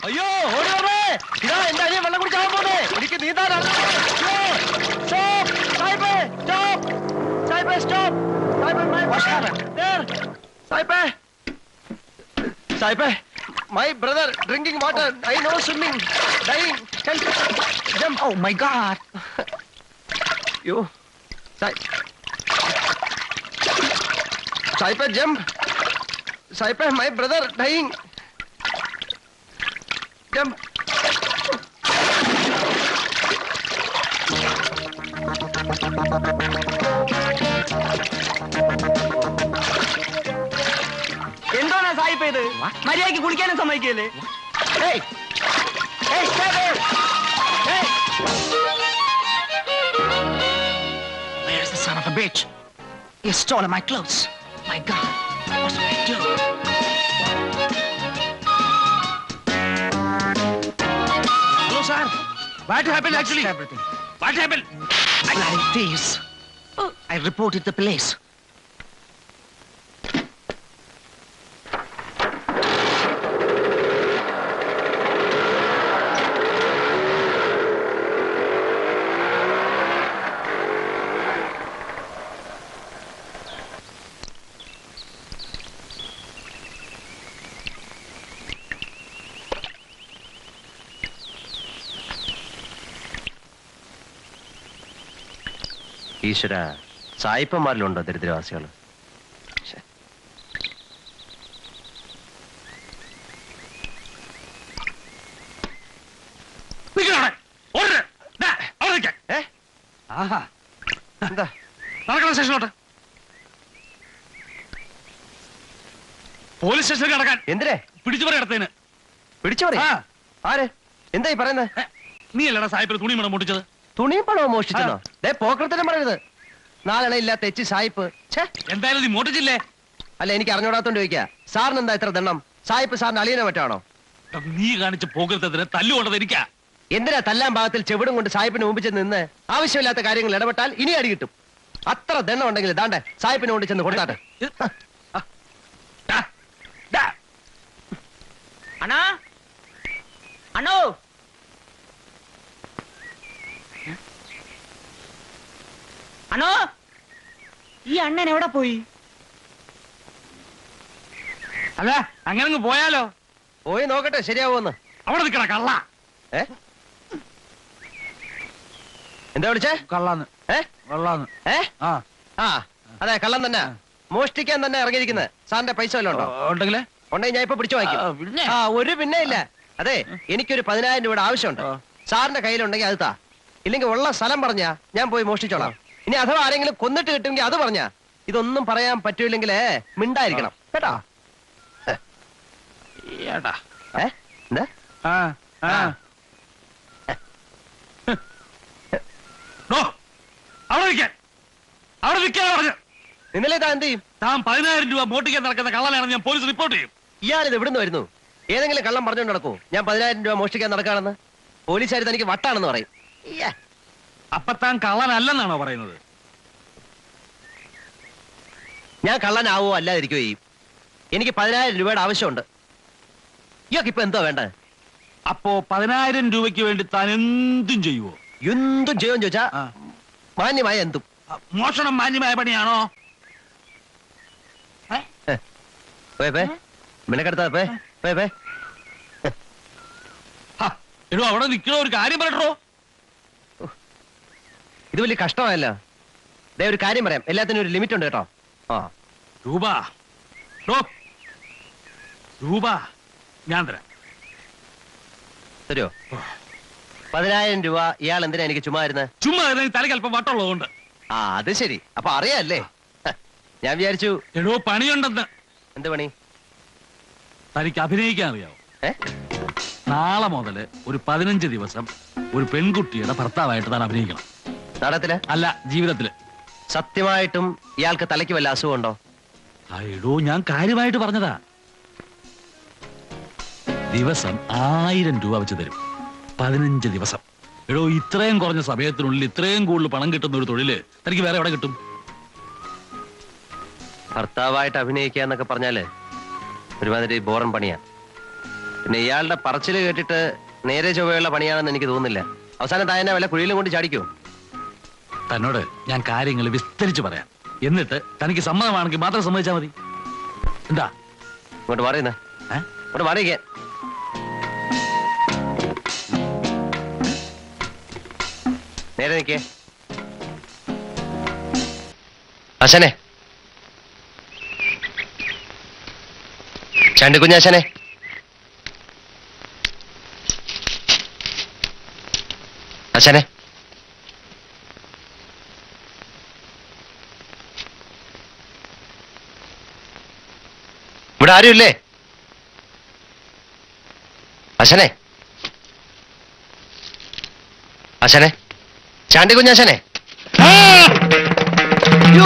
അയ്യോ ഓടി വരണേ ഇതാ എന്റെ അനിയൻ വെള്ളം കുടിച്ചാൻ പോന്നെ എനിക്ക് നീന്താൻ സായിപ്പേ my brother drinking water I no swimming dying jump Oh my god. യോ സായി സായിപ്പേ ജംപ് സായിപ്പേ മൈ ബ്രദർ ഡൈങ് ജംപ് എന്താണ് സായിപ്പ് ഇത് മര്യാദക്ക് കുളിക്കാനും സമ്മതിക്കല്ലേ Hey! Hey, stop there! Hey! Where's the son of a bitch? He stole my clothes. My God, what should I do? Hello, sir. What happened Lost actually? Everything. What happened? Bloody thieves. I reported the police. ഈശ്വര സായിപ്പന്മാരിലുണ്ടോ ദരിദ്രവാസികൾ നിൽക്കണേ ഓടരുത് ദാ, അവിടെ നിൽക്കാൻ ഏ ആഹാ എന്താ നടക്കണം സ്റ്റേഷനിലോട്ട് police സ്റ്റേഷനിൽ കിടക്കാൻ എന്തിനെ പിടിച്ചു പറയടത്തേന് പിടിച്ചു പറ ആ ആര് എന്തായി പറയുന്നത് ഏ, നീ അല്ലടാ സാഹിബിന് തുണി മണം മുട്ടിച്ചത് തുണിയും പണവും മോഷ്ടിച്ചെന്നോ ദേ പോക്കർത്തനം പറയരുത് നാലെണ്ണ ഇല്ലാത്ത എച്ചി സായിപ്പ് ഛേ എന്തായാലും നീ മോട്ടിച്ചില്ലേ അല്ല എനിക്ക് അറിഞ്ഞൂടാത്തോണ്ട് ചോദിക്കാ സാറിന് എന്താ ഇത്ര ദണ്ണം സായിപ്പ് സാറിന് അളിയനെ മറ്റാണോ നീ കാണിച്ച പോകരുത്തതിന് തല്ലുകൊണ്ടത് എനിക്കാ എന്തിനാ തല്ലാൻ ഭാഗത്തിൽ ചെവിടും കൊണ്ട് സായിപ്പിന് മുമ്പ് ചെന്ന് നിന്ന് ആവശ്യമില്ലാത്ത കാര്യങ്ങൾ ഇടപെട്ടാൽ ഇനി അടി കിട്ടും അത്ര ദണ്ണം ഉണ്ടെങ്കിൽ ദാണ്ടെ സായിപ്പിന് കൊണ്ട് ചെന്ന് കൊടുത്താട്ടെ ദാ, ദാ. അണ്ണാ അണ്ണോ അണ്ണോ ഈ അണ്ണൻ എവിടെ പോയി അല്ല അങ്ങനെ അങ്ങ് പോയാലോ പോയി നോക്കട്ടെ ശരിയാവുമെന്ന് അവിടെ നിൽക്കണ കള്ള ഏ എന്താ വിളിച്ചേ കള്ളാന്ന് ഏ കള്ളാന്ന് ഏ ആ ആ അതെ കള്ളം തന്നെ മോഷ്ടിക്കാൻ തന്നെ ഇറങ്ങിയിരിക്കുന്നത് സാറിന്റെ പൈസ വല്ലതും ഉണ്ടോ ഉണ്ടെങ്കിലേ ഉണ്ടെങ്കിൽ ഞാൻ ഇപ്പൊ പിടിച്ചു വാങ്ങിക്കും ആ, പിന്നെ? ആ ഒരു പിന്നെ ഇല്ല അതെ എനിക്കൊരു പതിനായിരം രൂപയുടെ ആവശ്യമുണ്ട് ആ. സാറിന്റെ കയ്യിലുണ്ടെങ്കിൽ അത് താ ഇല്ലെങ്കിൽ ഉള്ള സ്ഥലം പറഞ്ഞാ ഞാൻ പോയി മോഷ്ടിച്ചോളാം ഇനി അഥവാ ആരെങ്കിലും കൊന്നിട്ട് കിട്ടുമെങ്കിൽ അത് പറഞ്ഞാ ഇതൊന്നും പറയാൻ പറ്റൂലെങ്കിലേ മിണ്ടായിരിക്കണം കേട്ടാ ഏട്ടാ ഏ എന്താ ആ ആ ആ. ഡോ, അവിടെ നിൽക്കാൻ അവിടെ നിൽക്കാൻ പറഞ്ഞു ഇന്നലെ താൻ എന്ത് ചെയ്യും താൻ പതിനായിരം രൂപ മോട്ടിക്കാൻ നടക്കുന്ന കള്ളനാണെന്ന് ഞാൻ പോലീസ് റിപ്പോർട്ട് ചെയ്യും ഇയാളിത് എവിടുന്ന് വരുന്നു ഏതെങ്കിലും കള്ളം പറഞ്ഞുകൊണ്ട് നടക്കൂ ഞാൻ പതിനായിരം രൂപ മോഷ്ടിക്കാൻ നടക്കാണെന്ന് പോലീസുകാർ തനിക്ക് വട്ടാണെന്ന് പറയും ഇയ്യ. അപ്പൊ താൻ കള്ളനല്ലെന്നാണോ പറയുന്നത് ഞാൻ കള്ളനാവോ അല്ലാതിരിക്കോ ചെയ്യും എനിക്ക് പതിനായിരം രൂപയുടെ ആവശ്യമുണ്ട് ഇയാൾക്ക് ഇപ്പൊ എന്തോ വേണ്ടത് അപ്പോ പതിനായിരം രൂപയ്ക്ക് വേണ്ടി താൻ എന്തും ചെയ്യുവോ എന്തും ചെയ്യും ചോദിച്ചാ ആ. മാന്യമായ എന്തും ആ, മോഷണം മാന്യമായ പണിയാണോ പേ പേ മിനക്കെടുത്താ പേ പേ പേ ഹ, എടോ അവിടെ നിൽക്കണോ ഒരു കാര്യം പറയട്ടോ ഇത് വലിയ കഷ്ടമായല്ലോ ദേ ഒരു കാര്യം പറയാം എല്ലാത്തിനും ഒരു ലിമിറ്റ് ഉണ്ട് കേട്ടോ ആ രൂപ ഡോ, രൂപ ഞാൻ തരാം തരുമോ പതിനായിരം രൂപ ഇയാൾ എന്തിനാ എനിക്ക് ചുമ്മാ ഇരുന്ന് ചുമ്മാ ഇരുന്ന് ഈ തലയ്ക്ക് അല്പം വട്ടമുള്ളതുകൊണ്ട് ആ അത് ശരി അപ്പൊ അറിയാല്ലേ ഹ, ഞാൻ വിചാരിച്ചു എടോ പണിയുണ്ടെന്ന് എന്ത് പണി തനിക്ക് അഭിനയിക്കാൻ അറിയാവോ ഏ നാളെ മുതല് ഒരു പതിനഞ്ച് ദിവസം ഒരു പെൺകുട്ടിയുടെ ഭർത്താവായിട്ട് താൻ അഭിനയിക്കണം നാടകത്തില് അല്ല ജീവിതത്തില് സത്യമായിട്ടും ഇയാൾക്ക് തലയ്ക്ക് വല്ല അസുഖമുണ്ടോ ആ എടോ ഞാൻ കാര്യമായിട്ട് പറഞ്ഞതാ ദിവസം ആയിരം രൂപ വെച്ച് തരും പതിനഞ്ച് ദിവസം എടോ ഇത്രയും കുറഞ്ഞ സമയത്തിനുള്ളിൽ ഇത്രയും കൂടുതൽ പണം കിട്ടുന്ന ഒരു തൊഴില് തനിക്ക് വേറെ എവിടെ കിട്ടും ഭർത്താവായിട്ട് അഭിനയിക്കുക എന്നൊക്കെ പറഞ്ഞാല് ഒരുമാതിരി ബോറൻ പണിയാ പിന്നെ ഇയാളുടെ പറച്ചില് കേട്ടിട്ട് നേരെ ചൊവ്വയുള്ള പണിയാണെന്ന് എനിക്ക് തോന്നുന്നില്ല അവസാനം തായനെ വല്ല കുഴിയിലും കൊണ്ട് ചാടിക്കോ തന്നോട് ഞാൻ കാര്യങ്ങൾ വിസ്തരിച്ച് പറയാം എന്നിട്ട് തനിക്ക് സമ്മതമാണെങ്കിൽ മാത്രം സമ്മതിച്ചാൽ മതി എന്താ ഇങ്ങോട്ട് മാറിയുന്ന ഏ? ഇങ്ങോട്ട് മാറിയിക്കാൻ നേരെ നിക്കേ അശനെ ചണ്ടിക്കുഞ്ഞാശനെ അശനെ ഇവിടെ ആരുമില്ലേ അശനെ അശനെ ചാണ്ടി കുഞ്ഞാശനെ അയ്യോ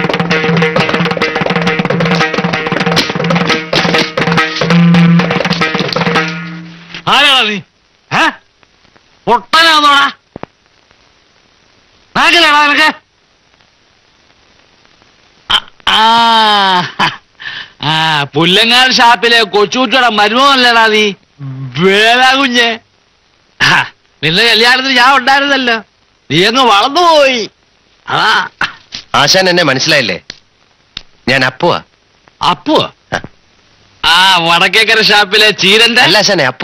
ആരാടാ നീ ഏ പൊട്ടനാന്നോടാ നാക്കിലാടാ നിനക്ക് ആ, ആ ആ പുല്ലങ്ങാട് ഷാപ്പിലെ കൊച്ചുകുട്ടിയുടെ മരുമോനല്ലേടാ നീ വേലാ കുഞ്ഞ് ആ, നിന്റെ കല്യാണത്തിന് ഞാൻ ഉണ്ടായിരുന്നല്ലോ നീ അങ്ങ് വളർന്നുപോയി അതാ ആശാൻ എന്നെ മനസ്സിലായില്ലേ ഞാൻ അപ്പുവാ അപ്പു ആ വടക്കേക്കര ഷാപ്പിലെ ചീരന്റെ അല്ല ആശാനെ അപ്പു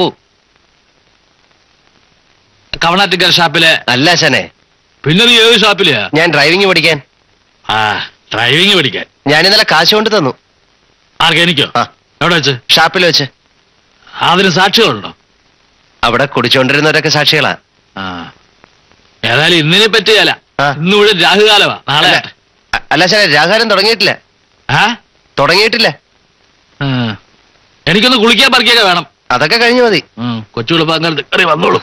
കവണാറ്റിക്കര ഷാപ്പിലെ അല്ല ആശാനെ പിന്നെ നീ ഏത് ഷാപ്പിലെയാ ഞാൻ ഡ്രൈവിംഗ് പഠിക്കാൻ ആ ഡ്രൈവിംഗ് പഠിക്കാൻ ഞാൻ ഇന്നലെ കാശ് കൊണ്ട് തന്നു ആർക്ക് എനിക്കോ ആ. എവിടെ വെച്ച് ഷാപ്പിൽ വെച്ച് അതിന് സാക്ഷികളുണ്ടോ അവിടെ കുടിച്ചോണ്ടിരുന്നവരൊക്കെ സാക്ഷികളാ ആ ഏതായാലും ഇന്നിനെ പറ്റിയല്ല ആ. ഇന്ന് ഇവിടെ രാഹുകാലമാ നാളെ അല്ല അ- അല്ല ആശാനെ രാഘാരം തുടങ്ങിയിട്ടില്ല ആ തുടങ്ങിയിട്ടില്ല ആ. എനിക്കൊന്ന് കുളിക്കാൻ പറിക്കൊക്കെ വേണം അതൊക്കെ കഴിഞ്ഞു മതി കൊച്ചുകൾ പങ്കെടുത്ത് കയറി വന്നോളൂ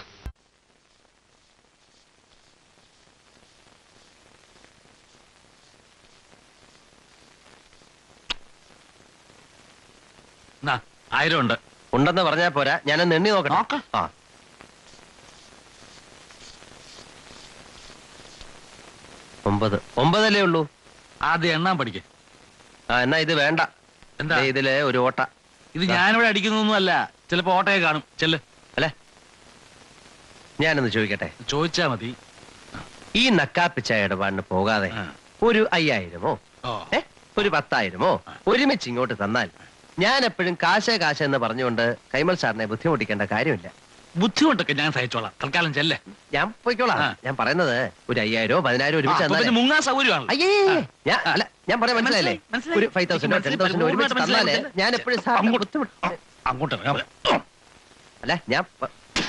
ആയിരം ഉണ്ട് ഉണ്ടെന്ന് പറഞ്ഞാ പോരാ ഞാനൊന്ന് എണ്ണി നോക്കട്ടെ നോക്ക്. ആ ഒമ്പത് ഒമ്പതല്ലേ ഉള്ളൂ ആദ്യം എണ്ണാൻ പഠിക്കേ ആ എന്നാ ഇത് വേണ്ട എന്താ ദേ ഇതിലെ ഒരു ഓട്ട ഇത് ഞാനിവിടെ അടിക്കുന്നൊന്നും അല്ല ചിലപ്പോ ഓട്ടയെ കാണും ചെല്ല് അല്ലേ ഞാനൊന്ന് ചോദിക്കട്ടെ ചോദിച്ചാ മതി ഈ നക്കാപ്പിച്ച ഇടപാടിന് പോകാതെ ആ. ഒരു അയ്യായിരമോ ഓ ഏ ഒരു പത്തായിരമോ ഒരുമിച്ച് ഇങ്ങോട്ട് തന്നാൽ ഞാൻ എപ്പോഴും കാശേ കാശ എന്ന് പറഞ്ഞുകൊണ്ട് കൈമൾ സാറിനെ ബുദ്ധിമുട്ടിക്കേണ്ട കാര്യമില്ല ബുദ്ധിമുട്ടൊക്കെ ഞാൻ സഹിച്ചോളാം തൽക്കാലം ചെല്ലേ ഞാൻ പോയിക്കോളാം ആ. ഞാൻ പറയുന്നത് ഒരു അയ്യായിരോ പതിനായിരം ഒരുമിച്ച് തന്നാലേ മുങ്ങാൻ സൗകര്യമാണ് അയ്യേ ഞാൻ അല്ല ഞാൻ പറയാൻ മനസ്സിലായില്ലേ മനസ്സിലായി, മനസ്സിലായി. ഒരു ഫൈവ് തൗസൻഡോ ടെൻ തൗസൻഡോ ഒരുമിച്ച് മനസ്സിലായി, തന്നാലേ മനസ്സിലായി. ഞാൻ എപ്പോഴും സാറിനെ അങ്ങോട്ട് ബുദ്ധിമുട്ട് അങ്ങോട്ട് ഇറങ്ങാം. അല്ല ഞാൻ പ-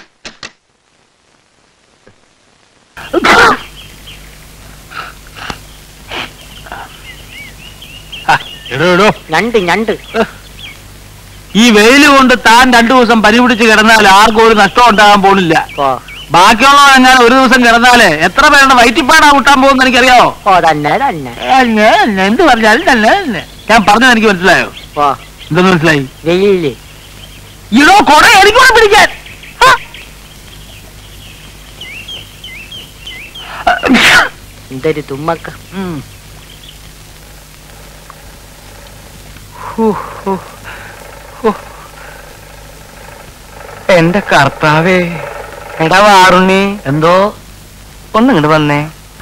എടോ എടോ ഞണ്ട് ഞണ്ട് ഈ വെയില് കൊണ്ട് താൻ രണ്ടു ദിവസം പനി പിടിച്ച് കിടന്നാൽ ആർക്കും ഒരു നഷ്ടം ഉണ്ടാകാൻ പോണില്ല ഓ ബാക്കിയുള്ളവർ എങ്ങനെ ഒരു ദിവസം കിടന്നാലേ എത്ര പേരുടെ വയറ്റിപ്പാടാ കൂട്ടാൻ പോകുന്ന എനിക്കറിയാവോ ഓ തന്നെ തന്നെ തന്നെ, തന്നെ, എന്ത് പറഞ്ഞാലും തന്നെ തന്നെ. ഞാൻ പറഞ്ഞത് എനിക്ക് മനസ്സിലായോ ഓ എന്തെന്ന് മനസ്സിലായി വെയില് ഇടോ കൊട എനിക്കൂടെ പിടിക്കാൻ ഹ! എന്തൊരു തുമ്മക്ക ഉം. എന്റെ കർത്താവേ എടാ വാറുണ്ണി എന്തോ ഒന്നിങ്ങോട്ട് വന്നേ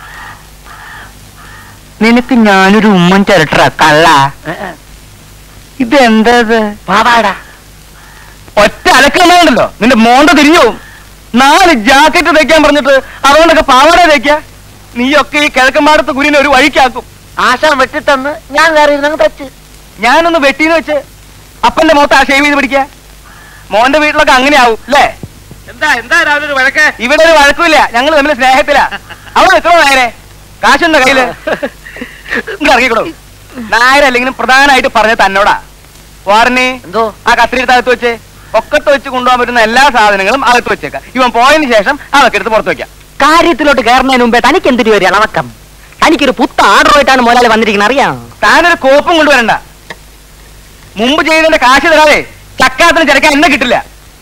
നിനക്ക് ഞാനൊരു ഉമ്മൻ ചിരട്ട കള്ള ഇതെന്താ ഇത് പാവാടാ ഒറ്റ അലക്കുണ്ടല്ലോ നിന്റെ മോണ്ട തിരിഞ്ഞു പോവും. നാല് ജാക്കറ്റ് തയ്ക്കാൻ പറഞ്ഞിട്ട് അതുകൊണ്ടൊക്കെ പാവാട തയ്ക്ക നീയൊക്കെ ഈ കിഴക്കമ്പാടത്ത് കുരിനെ ഒരു വഴിക്കാക്കും ആശാൻ വെട്ടിത്തന്ന് ഞാൻ കയറി ഇരുന്നങ്ങ് തച്ച് ഞാനൊന്ന് വെട്ടീന്ന് വെച്ച് അപ്പന്റെ മുഖത്ത് ആ ഷേവ് ചെയ്ത് പിടിക്ക മോന്റെ വീട്ടിലൊക്കെ അങ്ങനെ ആവും അല്ലേ എന്താ എന്താ രാവിലെ ഒരു വഴക്ക് ഇവിടെ ഒരു വഴക്കുമില്ല ഞങ്ങൾ തമ്മിൽ സ്നേഹത്തിലാ അവിടെ നിൽക്കണോ നേരെ കാശുണ്ടോ കയ്യില് ഇങ്ങ് ഇറങ്ങിക്കോളൂ നായരല്ലെങ്കിലും പ്രധാനമായിട്ട് പറഞ്ഞ തന്നോടാ വാറിനെ എന്തോ ആ കത്തിരിട്ട് അകത്ത് വെച്ച് ഒക്കത്ത് വെച്ച് കൊണ്ടുപോകാൻ പറ്റുന്ന എല്ലാ സാധനങ്ങളും അകത്ത് വെച്ചേക്കാം ഇവൻ പോയതിന് ശേഷം അതൊക്കെ എടുത്ത് പുറത്ത് വെക്കാം കാര്യത്തിലോട്ട് കയറുന്നതിന് മുമ്പേ തനിക്ക് എന്തൊരു ഒരു ഇളവക്കം തനിക്കൊരു പുത്ത ആർഡറുമായിട്ടാണ് മുതലാളി വന്നിരിക്കുന്നത് അറിയാം താനൊരു കോപ്പും കൊണ്ടുവരണ്ട മുമ്പ് ചെയ്തതിന്റെ കാശ് തരാതെ ചക്കാത്തിന് ചിരക്കാൻ എന്നെ കിട്ടില്ല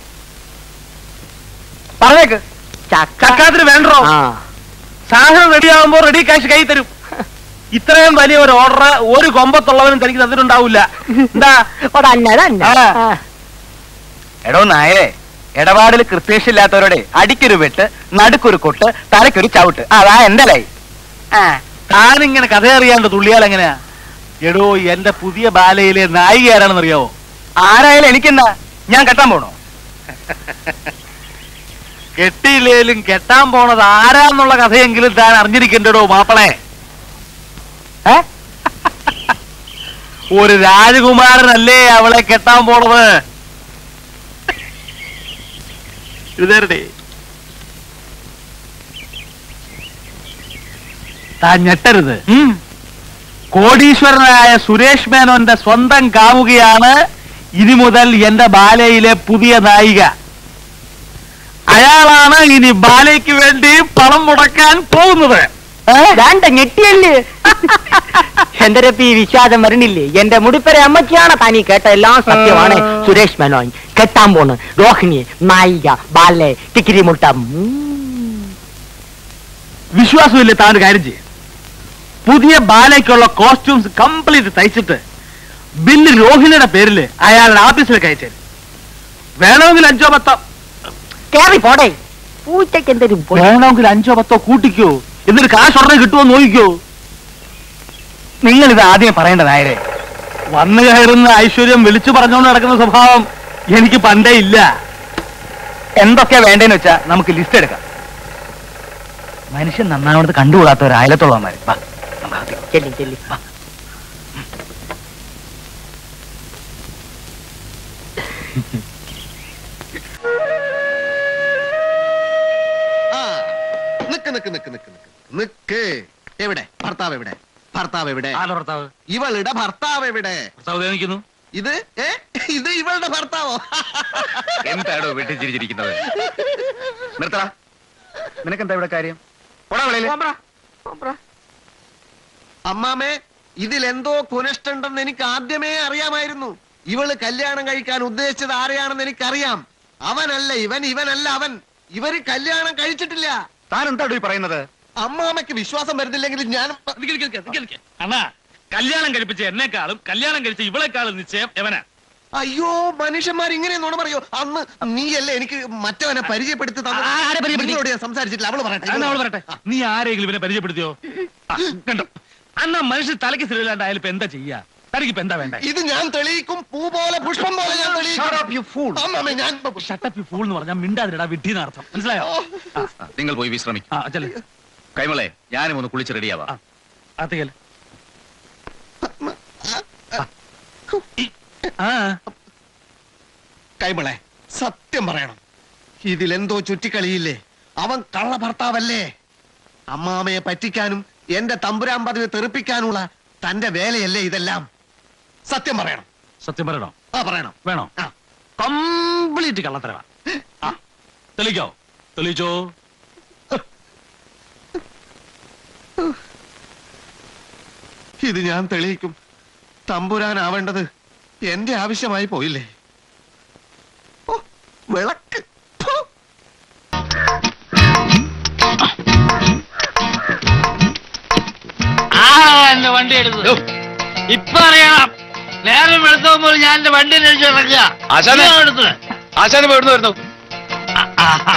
പറഞ്ഞേക്ക് ചക്ക ചക്കാത്തിന് വേണ്ടോ ആ സാധനം റെഡിയാകുമ്പോ റെഡി കാശ് കൈ തരും ഇത്രയും വലിയ ഒരു ഓർഡർ ഒരു കൊമ്പത്തുള്ളവനും തനിക്ക് തന്നിട്ടുണ്ടാവില്ല എന്താ ഓ തന്നെ തന്നെ ആ. ആ. എടോ നായരെ ഇടപാടിൽ കൃത്യശില്ലാത്തവരോടെ അടിക്കൊരു വെട്ട് നടുക്കൊരു കൊട്ട് തലക്കൊരു ചവിട്ട് അതാ എന്റെ ലൈ ആ താനിങ്ങനെ കഥ അറിയാണ്ട് തുള്ളിയാൽ എങ്ങനെയാ എടോ എന്റെ പുതിയ ബാലയിലെ നായിക ആരാണെന്ന് അറിയാവോ ആരായാലും എനിക്കെന്താ ഞാൻ കെട്ടാൻ പോണോ കെട്ടിയില്ലേലും കെട്ടാൻ പോണത് ആരാന്നുള്ള കഥയെങ്കിലും താൻ അറിഞ്ഞിരിക്കണ്ടോ മാപ്പിളെ ഏ ഒരു രാജകുമാരനല്ലേ അവളെ കെട്ടാൻ പോണത് എഴുതേരട്ടെ താൻ ഞെട്ടരുത് കോടീശ്വരനായ സുരേഷ് മേനോന്റെ സ്വന്തം കാമുകയാണ് ഇനി മുതൽ എന്റെ ബാലയിലെ പുതിയ നായിക അയാളാണ് ഇനി ബാലയ്ക്ക് വേണ്ടി പണം മുടക്കാൻ പോകുന്നത് ദാണ്ട ഞെട്ടിയല്ലേ എന്റെ രപ്പി വിശ്വാസം വരണില്ലേ എന്റെ മുടിപ്പര അമ്മച്ചിയാണ് താനീ കേട്ട എല്ലാം സത്യമാണ് സുരേഷ് മേനോൻ കെട്ടാൻ പോണ് രോഹിണി നായിക ബാലെ ടിക്കിരി മുട്ട വിശ്വാസമില്ല താൻ ഒരു കാര്യം ചെയ്യും പുതിയ ബാലയ്ക്കുള്ള കോസ്റ്റ്യൂംസ് കംപ്ലീറ്റ് തയ്ച്ചിട്ട് ബില്ല് രോഹിണിയുടെ പേരിൽ അയാളുടെ ഓഫീസിലേക്ക് അയച്ചേരും വേണമെങ്കിൽ അഞ്ചോ പത്തോ കേറി പോടെ പൂച്ചയ്ക്ക് എന്തൊരു പൊ- വേണമെങ്കിൽ അഞ്ചോ പത്തോ കൂട്ടിക്കോ എന്നിട്ട് കാശ് ഉടനെ കിട്ടുമോ നോക്കിക്കോ നിങ്ങൾ ഇത് ആദ്യം പറയേണ്ട നായരെ വന്നു കയറുന്ന ഐശ്വര്യം വിളിച്ചു പറഞ്ഞുകൊണ്ട് നടക്കുന്ന സ്വഭാവം എനിക്ക് പണ്ടേ ഇല്ല എന്തൊക്കെയാ വേണ്ടേന്ന് വെച്ചാ നമുക്ക് ലിസ്റ്റ് എടുക്കാം മനുഷ്യൻ നന്നാവണത് കണ്ടുകൂടാത്ത ഒരു അയലത്തുള്ളവന്മാര് വാ, നമുക്ക് അകത്തേക്ക് പോകാം. ചെല്ലി ചെല്ലി ആ നിക്ക് നിക്ക് നിക്ക് നിക്ക് നിക്ക് നിക്ക് എവിടെ ഭർത്താവ് എവിടെ ഭർത്താവ് എവിടെ ആരുടെ ഭർത്താവ് ഇവളുടെ ഭർത്താവ് എവിടെ ഭർത്താവ് ദേ നിൽക്കുന്നു ഇത് ഏ ഇത് ഇവളുടെ ഭർത്താവോ എന്താടോ വെട്ടിച്ചിരിച്ചിരിക്കുന്നത് നിർത്തടാ നിനക്കെന്താ ഇവിടെ കാര്യം പോടാ വെളിയില്. അമ്മാമേ ഇതിലെന്തോ കുനഷ്ടുണ്ടെന്ന് എനിക്ക് ആദ്യമേ അറിയാമായിരുന്നു ഇവള് കല്യാണം കഴിക്കാൻ ഉദ്ദേശിച്ചത് ആരെയാണെന്ന് എനിക്കറിയാം അവനല്ല ഇവൻ ഇവനല്ല അവൻ ഇവര് കല്യാണം കഴിച്ചിട്ടില്ല താൻ എന്താടോ ഈ പറയുന്നത് അമ്മാമയ്ക്ക് വിശ്വാസം വരുന്നില്ലെങ്കിൽ ഞാൻ അണ്ണാ കല്യാണം കഴിപ്പിച്ച എന്നെക്കാളും കല്യാണം കഴിച്ച ഇവളെക്കാളും നിശ്ചയം എവനാ അയ്യോ മനുഷ്യന്മാർ ഇങ്ങനെ നുണ പറയോ അന്ന് നീയല്ലേ എനിക്ക് മറ്റവനെ പരിചയപ്പെടുത്തി തന്നത്? ആ, ആരെ പരിചയപ്പെടുത്തി? നിങ്ങളോട് ഞാൻ സംസാരിച്ചിട്ടില്ല അവള് പറയട്ടെ അന്ന് അവള് പറയട്ടെ നീ ആരെങ്കിലും ഇവനെ പരിചയപ്പെടുത്തിയോ ആ, കണ്ടോ അന്നാ മനുഷ്യൻ തലയ്ക്ക് സ്ഥിരമില്ലാണ്ടായാലും ഇപ്പൊ എന്താ ചെയ്യാ തനിക്ക് ഇപ്പൊ എന്താ വേണ്ടേ ഇത് ഞാൻ തെളിയിക്കും പൂ പോലെ പുഷ്പം പോലെ ഞാൻ തെളിയിക്കും അമ്മാമേ ഞാൻ ഷട്ടപ്പ് ഫൂൾ എന്ന് പറഞ്ഞാൽ മിണ്ടാതിരടാ വിഡ്ഢീന്ന് അർത്ഥം മനസ്സിലായോ ആ, നിങ്ങൾ പോയി വിശ്രമിക്കും ആ ചെല്ലേ കൈമളെ ഞാനും ഒന്ന് കുളിച്ച് റെഡിയാവാം ആ. അകത്തേക്കല്ലേ ആ കൈമളെ സത്യം പറയണം ഇതിലെന്തോ ചുറ്റിക്കളിയില്ലേ അവൻ കള്ള ഭർത്താവല്ലേ അമ്മാമയെ പറ്റിക്കാനും എന്റെ തമ്പുരാൻ പദവി തെറിപ്പിക്കാനുള്ള തന്റെ വേലയല്ലേ ഇതെല്ലാം സത്യം പറയണം സത്യം പറയണോ ആ പറയണം വേണോ ആ. കംപ്ലീറ്റ് കള്ളത്തരവാ ആ തെളിയിക്കോ തെളിയിച്ചോ ഇത് ഞാൻ തെളിയിക്കും തമ്പുരാനാവേണ്ടത് എന്റെ ആവശ്യമായി പോയില്ലേ ഓ, വിളക്ക് ഫു. ആരാ എന്റെ വണ്ടി എടുത്തത് ഇപ്പൊ അറിയണം നേരം എടുത്തോമ്പോൾ ഞാൻ എന്റെ വണ്ടി അടിച്ചു കിടക്കുക ആശാനെ. ഇതാ എടുത്തത് ആശാന് എവിടുന്ന് വരുന്നു ആഹാ.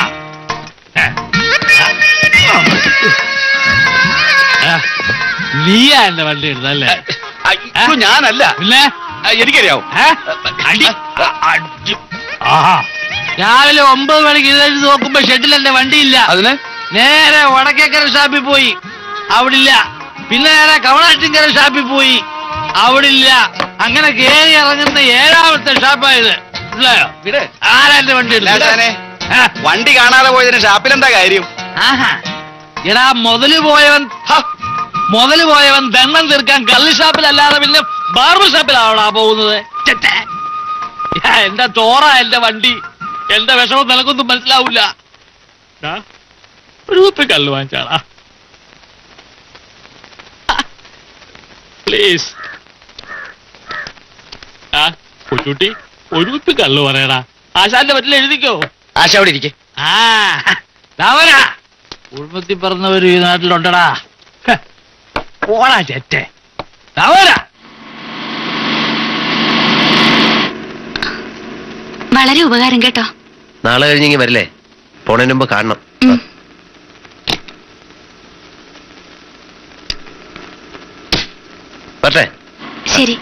ആ, നീയാ എന്റെ വണ്ടി എടുത്തല്ലേ അയ്യോ, ഞാനല്ല പിന്നെ ആ, എനിക്കറിയാവും ഏ? അടി അടി. ആഹാ. രാവിലെ ഒമ്പത് മണിക്ക് ഇതെഴുതി നോക്കുമ്പോ ഷെഡിൽ എന്റെ വണ്ടിയില്ല അതിന് നേരെ വടക്കേക്കര ഷാപ്പിൽ പോയി അവിടില്ല പിന്നെ നേരെ കവളാറ്റിങ്കര ഷാപ്പിൽ പോയി അവിടില്ല അങ്ങനെ കേറി ഇറങ്ങുന്ന ഏഴാമത്തെ ഷാപ്പായത് മനസ്സിലായോ വിട്. ആരാ എന്റെ വണ്ടി എടുത്തത്? ആശാനെ. ആ, വണ്ടി കാണാതെ പോയതിന് ഷാപ്പിൽ എന്താ കാര്യം ആഹാ. എടാ മുതല് പോയവൻ ഹ, മുതല് പോയവൻ ദണ്ണം തീർക്കാൻ കള്ളി ഷാപ്പിലല്ലാതെ പിന്നെ ബാർബർ ഷാപ്പിലാവണാ പോകുന്നത് ചെറ്റേ. യാ, എന്റെ ചോറ എന്റെ വണ്ടി എന്റെ വിഷമം നിനക്കൊന്നും മനസ്സിലാവൂല ദാ, ഒരു കുപ്പി കല്ല് വാങ്ങിച്ചാടാ പ്ലീസ് ആ കൊച്ചുട്ടി ഒരു കുപ്പി കല്ല് പറയടാ ആശാന്റെ പറ്റിൽ എഴുതിക്കോ ആശ അവിടെ ഇരിക്കെ ആ ദാവരാ കുടുംബത്തിൽ പറഞ്ഞവര് ഈ നാട്ടിലുണ്ടടാ ഹ, പോടാ ചെറ്റേ ദാവരാ വളരെ ഉപകാരം കേട്ടോ നാളെ കഴിഞ്ഞെങ്കിൽ വരില്ലേ പോണതിന് മുമ്പ് കാണണം ഉം. പറ്റേ ശരി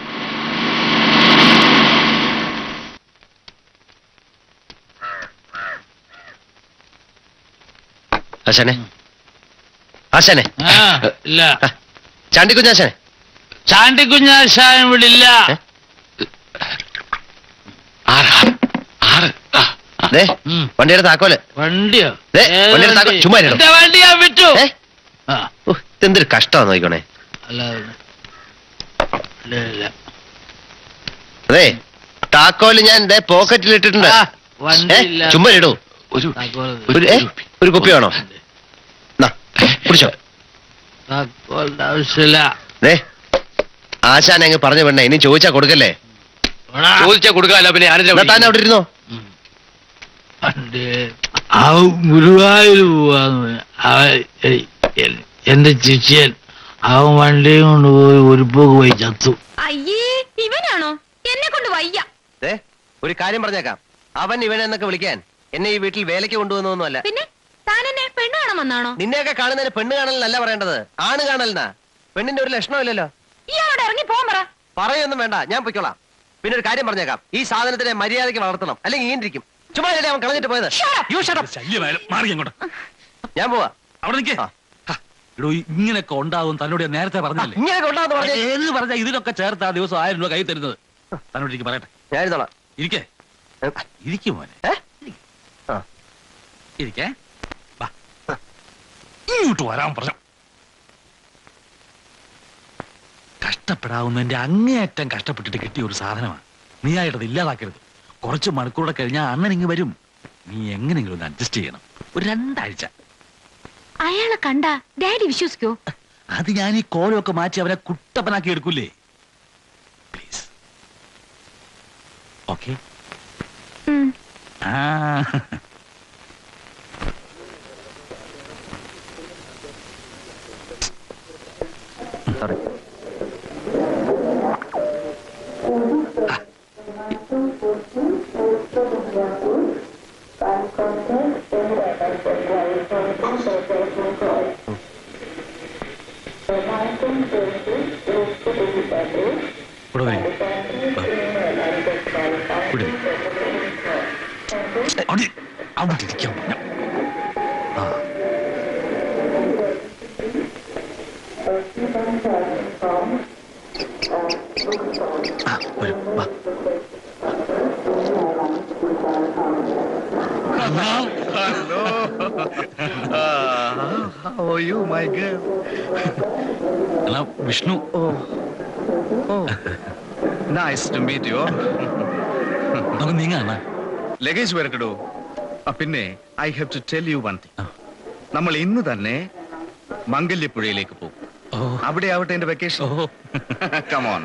ആശാനെ ആശാനെ ആ, ഇല്ല ചാണ്ടിക്കുഞ്ഞാശാനെ ചാണ്ടിക്കുഞ്ഞാശാൻ ഇവിടെ ഇല്ല ഏ? ദേ ഉം. വണ്ടിയുടെ താക്കോല് വണ്ടിയോ ദേ, ഏത് വണ്ടിയുടെ താക്കോൽ വണ്ടി? ചുമ്മാ ഇരിടോ. എന്റെ വണ്ടി ഞാൻ വിറ്റു ഏ? ആ, ഉഹ്, ഇതെന്തൊരു കഷ്ടമാണ് നോക്കിക്കോണേ അല്ല ഇല്ല, ഇല്ല. അതെ താക്കോല് ഞാൻ ദേ പോക്കറ്റിൽ ഇട്ടിട്ടുണ്ട് ആ, വണ്ടി ഏ, ഇല്ല. ചുമ്മാ ഇടൂ താക്കോൽ ഒരു ഏ, ഒരു കുപ്പി വേണോ നാ, കുടിച്ചോ താക്കോലിന്റെ ആവശ്യമില്ല ദേ ആശാൻ അങ്ങ് പറഞ്ഞു വേണ്ട ഇനി ചോദിച്ചാ കൊടുക്കല്ലേ വേണാ. ചോദിച്ചാ കൊടുക്കാല്ല പിന്നെ ഞാനെന്തിനാ എന്നാ താൻ അവിടെ ഇരുന്നോ ഉം. വണ്ടി ആ ഗുരുവായൂർ പോവാന്ന് പറഞ്ഞു. അവൻ എ- എ- എന്റെ ചിച്ചിയൻ അവൻ വണ്ടിയും കൊണ്ടുപോയി ഒരു പോക്ക് പോയി ചത്തു അയ്യേ ഇവനാണോ എന്നെ കൊണ്ട് വയ്യ ദേ ഒരു കാര്യം പറഞ്ഞേക്കാം അവൻ ഇവനെ എന്നൊക്കെ വിളിക്കാൻ എന്നെ ഈ വീട്ടിൽ വേലയ്ക്ക് കൊണ്ടുവന്നൊന്നുമല്ല പിന്നെ താൻ എന്നെ പെണ്ണ് കാണാൻ വന്നാണോ നിന്നെയൊക്കെ കാണുന്നതിന് പെണ്ണ് കാണലെന്നല്ല പറയേണ്ടത് ആണ് കാണലെന്നാ പെണ്ണിന്റെ ഒരു ലക്ഷണമില്ലല്ലോ ഇയാളോട് ഇറങ്ങി പോകാൻ പറ പറയൊന്നും വേണ്ട ഞാൻ പൊയ്ക്കോളാം പിന്നെ ഒരു കാര്യം പറഞ്ഞേക്കാം ഈ സാധനത്തിനെ മര്യാദയ്ക്ക് വളർത്തണം അല്ലെങ്കിൽ ഈണ്ടിരിക്കും ചുമ്മാ അല്ലേ അവൻ കളഞ്ഞിട്ട് പോയത് You shut up. ശല്യമായാലും മാറി അങ്ങോട്ട് ഞാൻ പോവാ അവിടെ നിൽക്കേ ആ. എടോ ഇങ്ങനെയൊക്കെ ഉണ്ടാവും തന്നോട് ഞാൻ നേരത്തെ പറഞ്ഞല്ലേ ഇങ്ങനെ കൊണ്ടാന്ന് പറഞ്ഞേ ഏത് പറഞ്ഞ ഇതിനൊക്കെ ചേർത്ത് ആ ദിവസം ആയിരം രൂപ കൈ തരുന്നത് തന്നോട് എനിക്ക് പറയട്ടെ ഞാൻ ഇരുന്നോളാം ഇരിക്കേ ഏ? ഇരിക്കും മോനെ ഏ? ആ. ഇരിക്കേ വാ. ഇങ്ങോട്ട് വരാൻ പറഞ്ഞു കഷ്ടപ്പെടാവുന്നതിന്റെ അങ്ങേയറ്റം കഷ്ടപ്പെട്ടിട്ട് കിട്ടിയ ഒരു സാധനമാണ് നീ ആയിട്ടത് ഇല്ലാതാക്കരുത് കുറച്ച് മണിക്കൂടെ കഴിഞ്ഞാൽ അണ്ണൻ ഇങ്ങ് വരും നീ എങ്ങനെയെങ്കിലും ഒന്ന് അഡ്ജസ്റ്റ് ചെയ്യണം ഒരു രണ്ടാഴ്ച അയാളെ കണ്ട ഡാഡി വിശ്വസിക്കോ അത് ഞാൻ ഈ കോലമൊക്കെ മാറ്റി അവനെ കുട്ടപ്പനാക്കി എടുക്കൂലേ പ്ലീസ് ഓക്കെ ഉം. ആ സോറി ഇവിടെ വരൂ. വാ. ഇവിടെ വരൂ. അവിടെ അവിടെ ഇരിക്കാൻ പറഞ്ഞു ആ ആ വരൂ വാ Oh, you, my girl. എന്നാ Vishnu Oh. Oh. nice to meet you. നമുക്ക് നീങ്ങാണ് ലഗേജ് വരക്കടോ പിന്നെ I have to tell you one thing ആ. നമ്മൾ ഇന്ന് തന്നെ മംഗല്യപ്പുഴയിലേക്ക് പോകും ഓ അവിടെ ആവട്ടെ എന്റെ വെക്കേഷൻ ഓ കമോൺ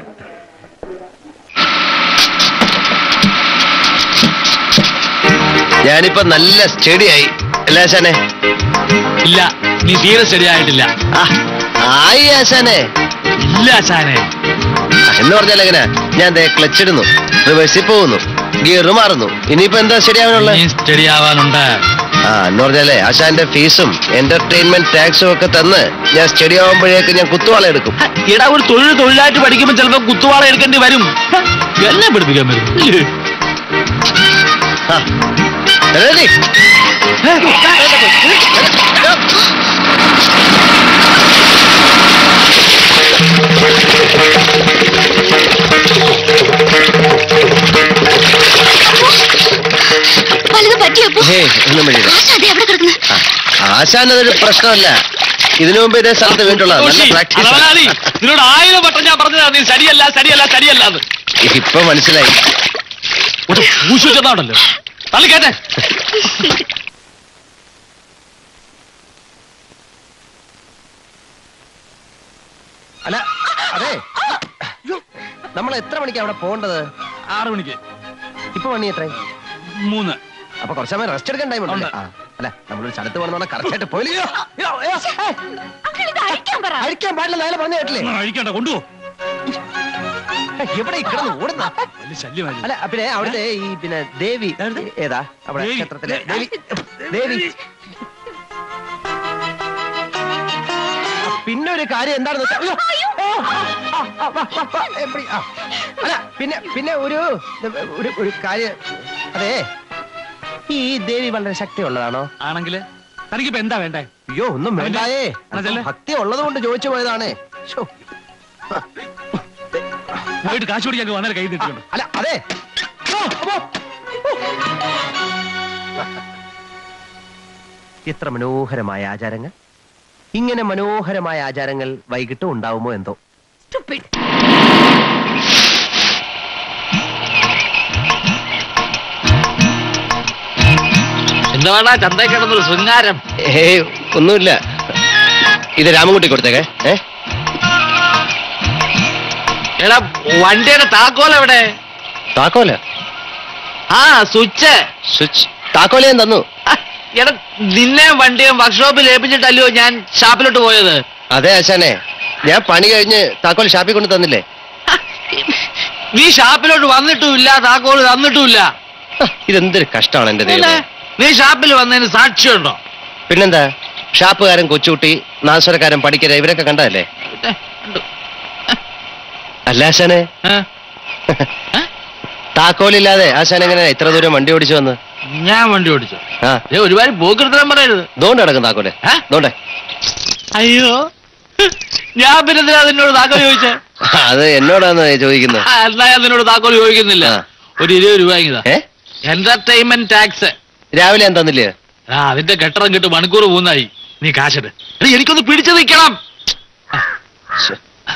ഞാനിപ്പോ നല്ല സ്റ്റഡിയായി അല്ലേ ആശാനെ ഇല്ല നീ തീരെ ശരിയായിട്ടില്ല ആ, ആയി ആശാനെ ഇല്ല ചാനെ എന്ന് പറഞ്ഞാൽ എങ്ങനെ ഞാൻ ദേ ക്ലച്ച് ഇടുന്നു റിവേഴ്സിൽ പോകുന്നു ഗിയർ മാറുന്നു ഇനിയിപ്പോ എന്താ ശരിയാവാനുള്ള നീ സ്റ്റഡി ആവാനുണ്ട് ആ എന്ന് പറഞ്ഞാലേ ആശാന്റെ ഫീസും എന്റർടൈൻമെന്റ് ടാക്സും ഒക്കെ തന്ന് ഞാൻ സ്റ്റഡി ആവുമ്പോഴേക്ക് ഞാൻ കുത്തുവാള എടുക്കും എടാ ഒരു തൊഴിൽ തൊഴിലായിട്ട് പഠിക്കുമ്പോ ചിലപ്പോ കുത്തുവാള എടുക്കേണ്ടി വരും എന്നെ പഠിപ്പിക്കാൻ വരും ഇല്ലേ? ആ. ready? വലുത് പറ്റിയപ്പോ ഹേയ്, ഒന്നും വേണ്ടിയില്ല. അതെ എവിടെ കിടക്കുന്നു ആശാൻ അതൊരു പ്രശ്നമല്ല ഇതിനു മുമ്പ് ഇതേ സ്ഥലത്ത് വീണ്ടുള്ള നല്ല ജോഷി, പ്രാക്ടീസ് അളവനാളി, നിന്നോട് ആയിരം വട്ടം ഞാൻ പറഞ്ഞതാ നീ ശരിയല്ല ശരിയല്ല ശരിയല്ല എന്ന് ഇപ്പൊ മനസ്സിലായി ഒരു പൂശുച്ചതാണല്ലോ തള്ളിക്കേട്ടെ അല്ല അതെ നമ്മൾ എത്ര മണിക്ക് അവിടെ പോകേണ്ടത് ആറു മണിക്ക് ഇപ്പൊ മണി എത്ര മൂന്ന് അപ്പൊ കുറച്ച് സമയം റെസ്റ്റ് എടുക്കാൻ ടൈം ഉണ്ട് അല്ല നമ്മളൊരു സ്ഥലത്ത് പോകണമെന്ന് കറക്റ്റ് ആയിട്ട് പോയില്ലയോ അയ്യോ, അയ്യോ, ഏയ്, അങ്കിൾ ഇത് അഴിക്കാൻ പറ അഴിക്കാൻ പാടില്ല നേരെ പറഞ്ഞു കേട്ടില്ലേ അഴിക്കണ്ട കൊണ്ടുപോ എവിടെ കിടന്ന് ഓടുന്ന വലിയ ശല്യമായി അല്ല പിന്നെ അവിടുത്തെ ഈ പിന്നെ ദേവി ഏതാ അവിടെ ദേവി. ക്ഷേത്രത്തിലെ ദേവി ദേവി ആ, പിന്നെ ഒരു കാര്യം എന്താണെന്ന് വെച്ചാ അയ്യോ! ഓ, ആ, ആ, വാ, വാ, വാ, എപ്പടി, ആ. അല്ല പിന്നെ പിന്നെ ഒരു ഒരു ഒരു കാര്യം അതെ ഈ ദേവി വളരെ ശക്തിയുള്ളതാണോ ആണെങ്കില് തനിക്കിപ്പോ എന്താ വേണ്ടേ അയ്യോ ഒന്നും വേണ്ടായേ അതല്ലേ? ഭക്തി ഉള്ളത് കൊണ്ട് ചോദിച്ചു പോയതാണ് ശ്ശോ. പോയിട്ട് കാശ് പിടിക്കാൻ വളരെ കൈ നീട്ടിട്ടുണ്ട് അല്ല അതെ ഓ, അപ്പോ. എത്ര മനോഹരമായ ആചാരങ്ങൾ ഇങ്ങനെ മനോഹരമായ ആചാരങ്ങൾ വൈകിട്ടും ഉണ്ടാവുമോ എന്തോ എന്താണ് ചന്തയിൽ കിടന്നൊരു ശൃംഗാരം ഏയ് ഒന്നുമില്ല ഇത് രാമൻകുട്ടി കൊടുത്തേക്കെ ഏ എടാ വണ്ടിയുടെ താക്കോൽ എവിടെ താക്കോല ആ സ്വിച്ച് സ്വിച്ച് താക്കോല ഞാൻ തന്നു ആ, എടാ നിന്നെ വണ്ടിയും വർക്ക്ഷോപ്പിൽ ഏൽപ്പിച്ചിട്ടല്ലയോ ഞാൻ ഷാപ്പിലോട്ട് പോയത് അതെ ആശാനെ ഞാൻ പണി കഴിഞ്ഞ് താക്കോൽ ഷാപ്പിൽ കൊണ്ട് തന്നില്ലേ നീ ഷാപ്പിലോട്ട് വന്നിട്ടുമില്ല താക്കോൽ തന്നിട്ടുമില്ല ഹ, ഇതെന്തൊരു കഷ്ടമാണ് എന്റെ പിന്നെ ദൈവം നീ ഷാപ്പിൽ വന്നതിന് സാക്ഷിയുണ്ടോ പിന്നെന്താ ഷാപ്പുകാരൻ കൊച്ചുകുട്ടി നാശ്വരക്കാരൻ പഠിക്കര ഇവരൊക്കെ കണ്ടതല്ലേ പിന്നെ, ഉണ്ട്. അല്ല ആശാനെ ഏ? ഏ? താക്കോലില്ലാതെ ആശാൻ എങ്ങനെ ഇത്ര ദൂരം വണ്ടി ഓടിച്ചു വന്ന് ഞാൻ വണ്ടി ഓടിച്ചു ആ ഏ ഒരുപാട് പോക്കിരുത്തരം പറയരുത് ദോണ്ട് കിടക്കും താക്കോലെ ഏ? ദോണ്ടെ അയ്യോ ഞാൻ പിന്നെ എന്തിനാ നിന്നോട് താക്കോൽ ചോദിച്ചേ അത് എന്നോടാണ് ചോദിക്കുന്നത് ആ, എന്നാ ഞാൻ നിന്നോട് താക്കോൽ ചോദിക്കുന്നില്ല ആ. ഒരു ഇരുപത് രൂപ ഇങ്ങതാ ഏ എന്റർടൈൻമെന്റ് ടാക്സ് രാവിലെ ഞാൻ തന്നില്ലേ ആ അതിന്റെ കെട്ടറം കിട്ട് മണിക്കൂർ പോകുന്നായി നീ കാശെട് എടീ, എനിക്കൊന്ന് പിടിച്ചു നിൽക്കണം ശ്ശെ.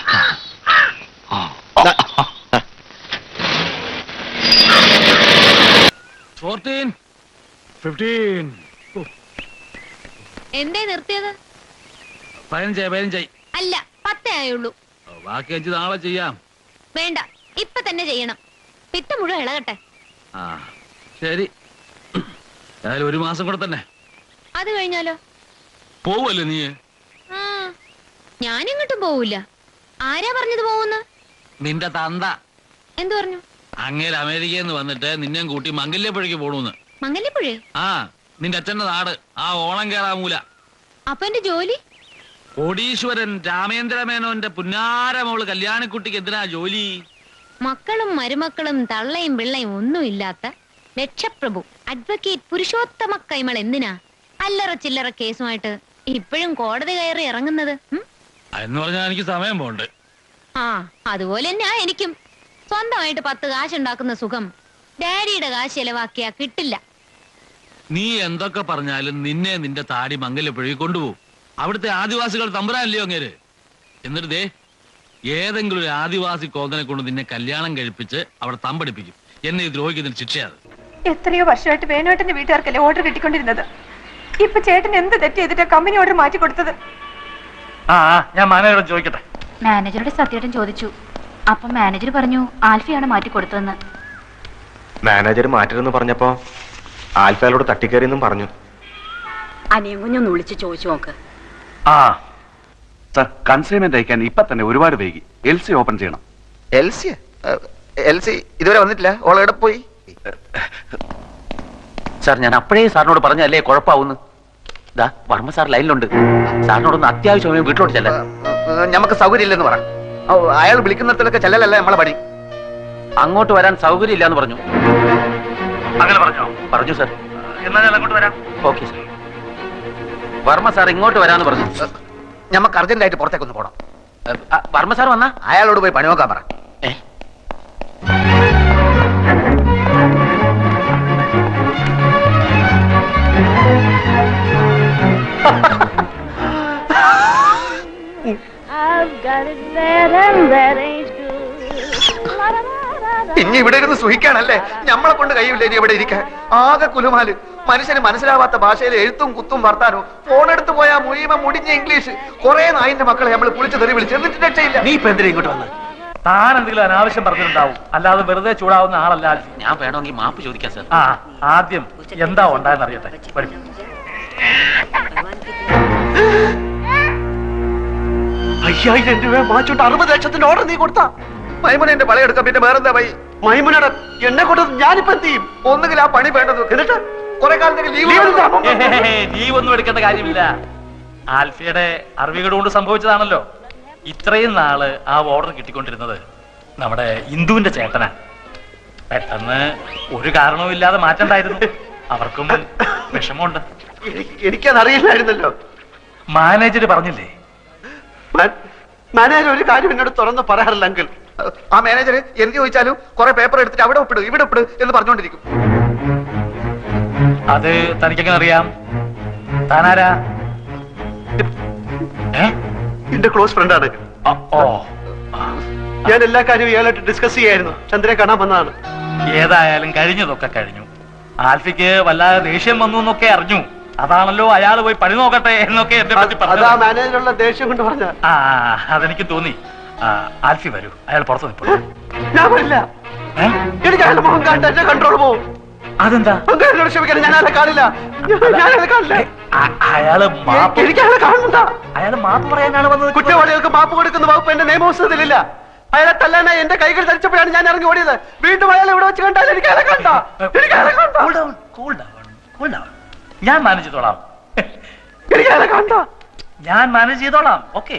ഫോർട്ടീൻ ഫിഫ്റ്റീൻ എന്തേ നിർത്തിയത് പതിനഞ്ചായി പതിനഞ്ചായി അല്ല പത്തേ ആയുള്ളൂ ബാക്കി അഞ്ച് നാളെ ചെയ്യാം വേണ്ട ഇപ്പൊ തന്നെ ചെയ്യണം പിത്ത മുഴുവൻ ഇളകട്ടെ ആ ശരി ഏതായാലും ഒരു മാസം കൂടെ തന്നെ അത് കഴിഞ്ഞാലോ പോവല്ലേ നീ ആ ഞാനിങ്ങോട്ടും പോവൂല ആരാ പറഞ്ഞത് പോവുന്ന് നിന്റെ തന്ത എന്തു പറഞ്ഞു അങ്ങേര് അമേരിക്കയിൽ നിന്ന് വന്നിട്ട് നിന്നെയും കൂട്ടി മംഗല്യപ്പുഴയ്ക്ക് പോണൂന്ന് മംഗല്യപ്പുഴേ ആ നിന്റെ അച്ഛന്റെ നാട് ആ ഓണം കേറാമൂല അപ്പൊ എന്റെ ജോലി കോടീശ്വരൻ രാമേന്ദ്ര മേനോന്റെ പുന്നാര മോള് കല്യാണിക്കുട്ടിക്ക് എന്തിനാ ജോലി മക്കളും മരുമക്കളും തള്ളയും പിള്ളയും ഒന്നുമില്ലാത്ത രക്ഷപ്രഭു അഡ്വക്കേറ്റ് പുരുഷോത്തമ കൈമൾ എന്തിനാ അല്ലറ ചില്ലറ കേസുമായിട്ട് ഇപ്പോഴും കോടതി കയറി ഇറങ്ങുന്നത് ഉം? എന്ന് പറഞ്ഞാൽ എനിക്ക് സമയം പോണ്ട് ആ അതുപോലെ തന്നെയാ എനിക്കും സ്വന്തമായിട്ട് പത്ത് കാശുണ്ടാക്കുന്ന സുഖം ഡാഡിയുടെ കാശ് ചെലവാക്കിയാ കിട്ടില്ല നീ എന്തൊക്കെ പറഞ്ഞാലും നിന്നെ നിന്റെ താടി മംഗല്യപ്പുഴയിൽ കൊണ്ടുപോകും അവിടുത്തെ ആദിവാസികൾ തമ്പുരാനല്ലയോ അങ്ങേര് എന്നിട്ട് ദേ ഏതെങ്കിലും ഒരു ആദിവാസി കോതനെ കൊണ്ട് നിന്നെ കല്യാണം കഴിപ്പിച്ച് അവിടെ തമ്പടിപ്പിക്കും എന്നെ ഈ ദ്രോഹിക്കുന്നതിന് ശിക്ഷയാണ് എത്രയോ വർഷമായിട്ട് വേണുവേട്ടന്റെ വീട്ടുകാർക്കല്ലേ ഓർഡർ കിട്ടിക്കൊണ്ടിരുന്നത് ഇപ്പൊ ചേട്ടൻ എന്ത് തെറ്റ് ചെയ്തിട്ടാ കമ്പനി ഓർഡർ മാറ്റി കൊടുത്തത് ആ ആ, ഞാൻ മാനേജറോട് ചോദിക്കട്ടെ മാനേജറുടെ സത്യേട്ടൻ ചോദിച്ചു അപ്പൊ മാനേജർ പറഞ്ഞു ആൽഫയാണ് മാറ്റി കൊടുത്തതെന്ന് മാനേജർ മാറ്റരുതെന്ന് പറഞ്ഞപ്പോ ആൽഫയിലോട് തട്ടിക്കയറിയെന്നും പറഞ്ഞു അനിയും കുഞ്ഞൊന്ന് വിളിച്ച് ചോദിച്ചു നോക്ക് ആ സർ കൺസൈൻമെന്റ് അയക്കാൻ ഇപ്പൊ തന്നെ ഒരുപാട് വൈകി എൽ സി ഓപ്പൺ ചെയ്യണം എൽസി എൽസി ഇതുവരെ വന്നിട്ടില്ല ഓളെവിടെ പോയി സാർ ഞാൻ അപ്പോഴേ സാറിനോട് പറഞ്ഞല്ലേ കുഴപ്പമാവുന്നു ദാ വർമ്മ സാർ ലൈനിലുണ്ട് സാറിനോടൊന്ന് അത്യാവശ്യമായി വീട്ടിലോട്ട് ചെല്ലാൻ നമുക്ക് സൗകര്യമില്ലെന്ന് പറ ഓ, അയാൾ വിളിക്കുന്നിടത്തൊക്കെ ചെല്ലലല്ലേ നമ്മളെ പണി അങ്ങോട്ട് വരാൻ സൗകര്യം ഇല്ലാന്ന് പറഞ്ഞു അങ്ങനെ പറഞ്ഞോ പറഞ്ഞു സാർ എന്നാ ഞാൻ അങ്ങോട്ട് വരാം ഓക്കെ സാർ വർമ്മ സാർ ഇങ്ങോട്ട് വരാന്ന് പറഞ്ഞു നമുക്ക് അർജന്റായിട്ട് പുറത്തേക്കൊന്ന് പോണം ഏ, ആ, വർമ്മ സാർ വന്നാ അയാളോട് പോയി പണി നോക്കാൻ പറ ഏ ഇനി ഇവിടെ ഇരുന്ന് സുഹിക്കാണല്ലേ നമ്മളെ കൊണ്ട് കഴിയില്ല ഇനി ഇവിടെ ഇരിക്കാൻ ആകെ കുലുമാല് മനുഷ്യന് മനസ്സിലാവാത്ത ഭാഷയിൽ എഴുത്തും കുത്തും വർത്താനോ ഫോണെടുത്ത് പോയാ മുഴുവൻ മുടിഞ്ഞ ഇംഗ്ലീഷ് കുറെ നായിന്റെ മക്കളെ നമ്മൾ കുളിച്ച് തെറി വിളിച്ച് എന്നിട്ട് രക്ഷയില്ല നീ ഇപ്പൊ എന്തിനാ ഇങ്ങോട്ട് വന്ന് താൻ എന്തെങ്കിലും അനാവശ്യം പറഞ്ഞിട്ടുണ്ടാവും അല്ലാതെ വെറുതെ ചൂടാവുന്ന ആളല്ല ആൽഫി. ഞാൻ വേണമെങ്കിൽ മാപ്പ് ചോദിക്കാം സാർ ആ ആദ്യം എന്താ ഉണ്ടായെന്ന് അറിയട്ടെ വരും അയ്യായിരം രൂപ വാങ്ങിച്ചോട്ട് അറുപത് ലക്ഷത്തിന്റെ ഓർഡർ നീ കൊടുത്താ മൈമുന എന്റെ പളയെടുക്കാം പിന്നെ വേറെന്താ വൈ മൈമുനയുടെ എന്നെ കൊണ്ട് ഞാനിപ്പോ എന്ത് ചെയ്യും ഒന്നുകിൽ ആ പണി വേണ്ടത് എന്നിട്ട് കുറെ കാലത്തേക്ക് ലീവ് ലീവ് ഒന്നും എടുക്കേണ്ട കാര്യമില്ല ആൽഫയുടെ അറിവുകൾ കൊണ്ട് സംഭവിച്ചതാണല്ലോ ഇത്രയും നാള് ആ ഓർഡർ കിട്ടിക്കൊണ്ടിരുന്നത് നമ്മുടെ ഇന്ദുവിന്റെ ചേട്ടനാ പെട്ടെന്ന് ഒരു കാരണവും ഇല്ലാതെ മാറ്റണ്ടായിരുന്നു അവർക്കും വിഷമമുണ്ട് എനിക്കത് അറിയില്ലായിരുന്നല്ലോ മാനേജർ പറഞ്ഞില്ലേ മാനേജർ ഒരു കാര്യം എന്നോട് തുറന്ന് പറയാറില്ല അങ്കിൾ ആ മാനേജർ എന്ത് ചോദിച്ചാലും കുറെ പേപ്പർ എടുത്തിട്ട് അവിടെ ഒപ്പിട് ഇവിടെ ഒപ്പിട് എന്ന് പറഞ്ഞുകൊണ്ടിരിക്കും അത് തനിക്കെങ്ങനെ അറിയാം താനാരാ എന്റെ ക്ലോസ് ഫ്രണ്ടാണ് ഓ ഞാൻ എല്ലാ കാര്യവും ഇയാളായിട്ട് ഡിസ്കസ് ചെയ്യായിരുന്നു ചന്ദ്രനെ കാണാൻ വന്നതാണ് ഏതായാലും കഴിഞ്ഞതൊക്കെ കഴിഞ്ഞു ആൽഫിക്ക് വല്ലാതെ ദേഷ്യം വന്നു എന്നൊക്കെ അറിഞ്ഞു അതാണല്ലോ അയാൾ പോയി പണി നോക്കട്ടെ എന്നൊക്കെ എന്നെ പറ്റി അതാ പറഞ്ഞു മാനേജറുള്ള ദേഷ്യം കൊണ്ട് പറഞ്ഞ ആ അതെനിക്ക് തോന്നി ആ, ആൽഫി വരൂ അയാൾ പുറത്തു നിൽപ്പുള്ളൂ ഞാൻ വരില്ല എനിക്ക് അയാളുടെ മുഖം കണ്ട് എന്റെ കൺട്രോൾ പോകും അതെന്താ അങ്ങനെ എന്നോട് ക്ഷമിക്കണം ഞാൻ അയാളെ കാണില്ല ഞാൻ- ഞാൻ അയാളെ കാണില്ല അയാള് മാപ്പ് എനിക്ക് അയാളെ കാണണ്ട അയാൾ മാപ്പ് പറയാനാണ് വന്നത് കുറ്റവാളികൾക്ക് മാപ്പ് കൊടുക്കുന്ന വകുപ്പ് എന്റെ നിയമപുസ്തകത്തിലില്ല അയാളെ തല്ലാനായി എന്റെ കൈകൾ ധരിച്ചപ്പോഴാണ് ഞാൻ ഇറങ്ങി ഓടിയത് വീണ്ടും അയാൾ ഇവിടെ വെച്ച് കണ്ടാൽ എനിക്ക് അയാളെ കണ്ട എനിക്ക് അയാളെ കണ്ട Cool down, cool down, cool down. ഞാൻ മാനേജ് ചെയ്തോളാം എനിക്ക് അയാളെ കണ്ട ഞാൻ മാനേജ് ചെയ്തോളാം ഓക്കെ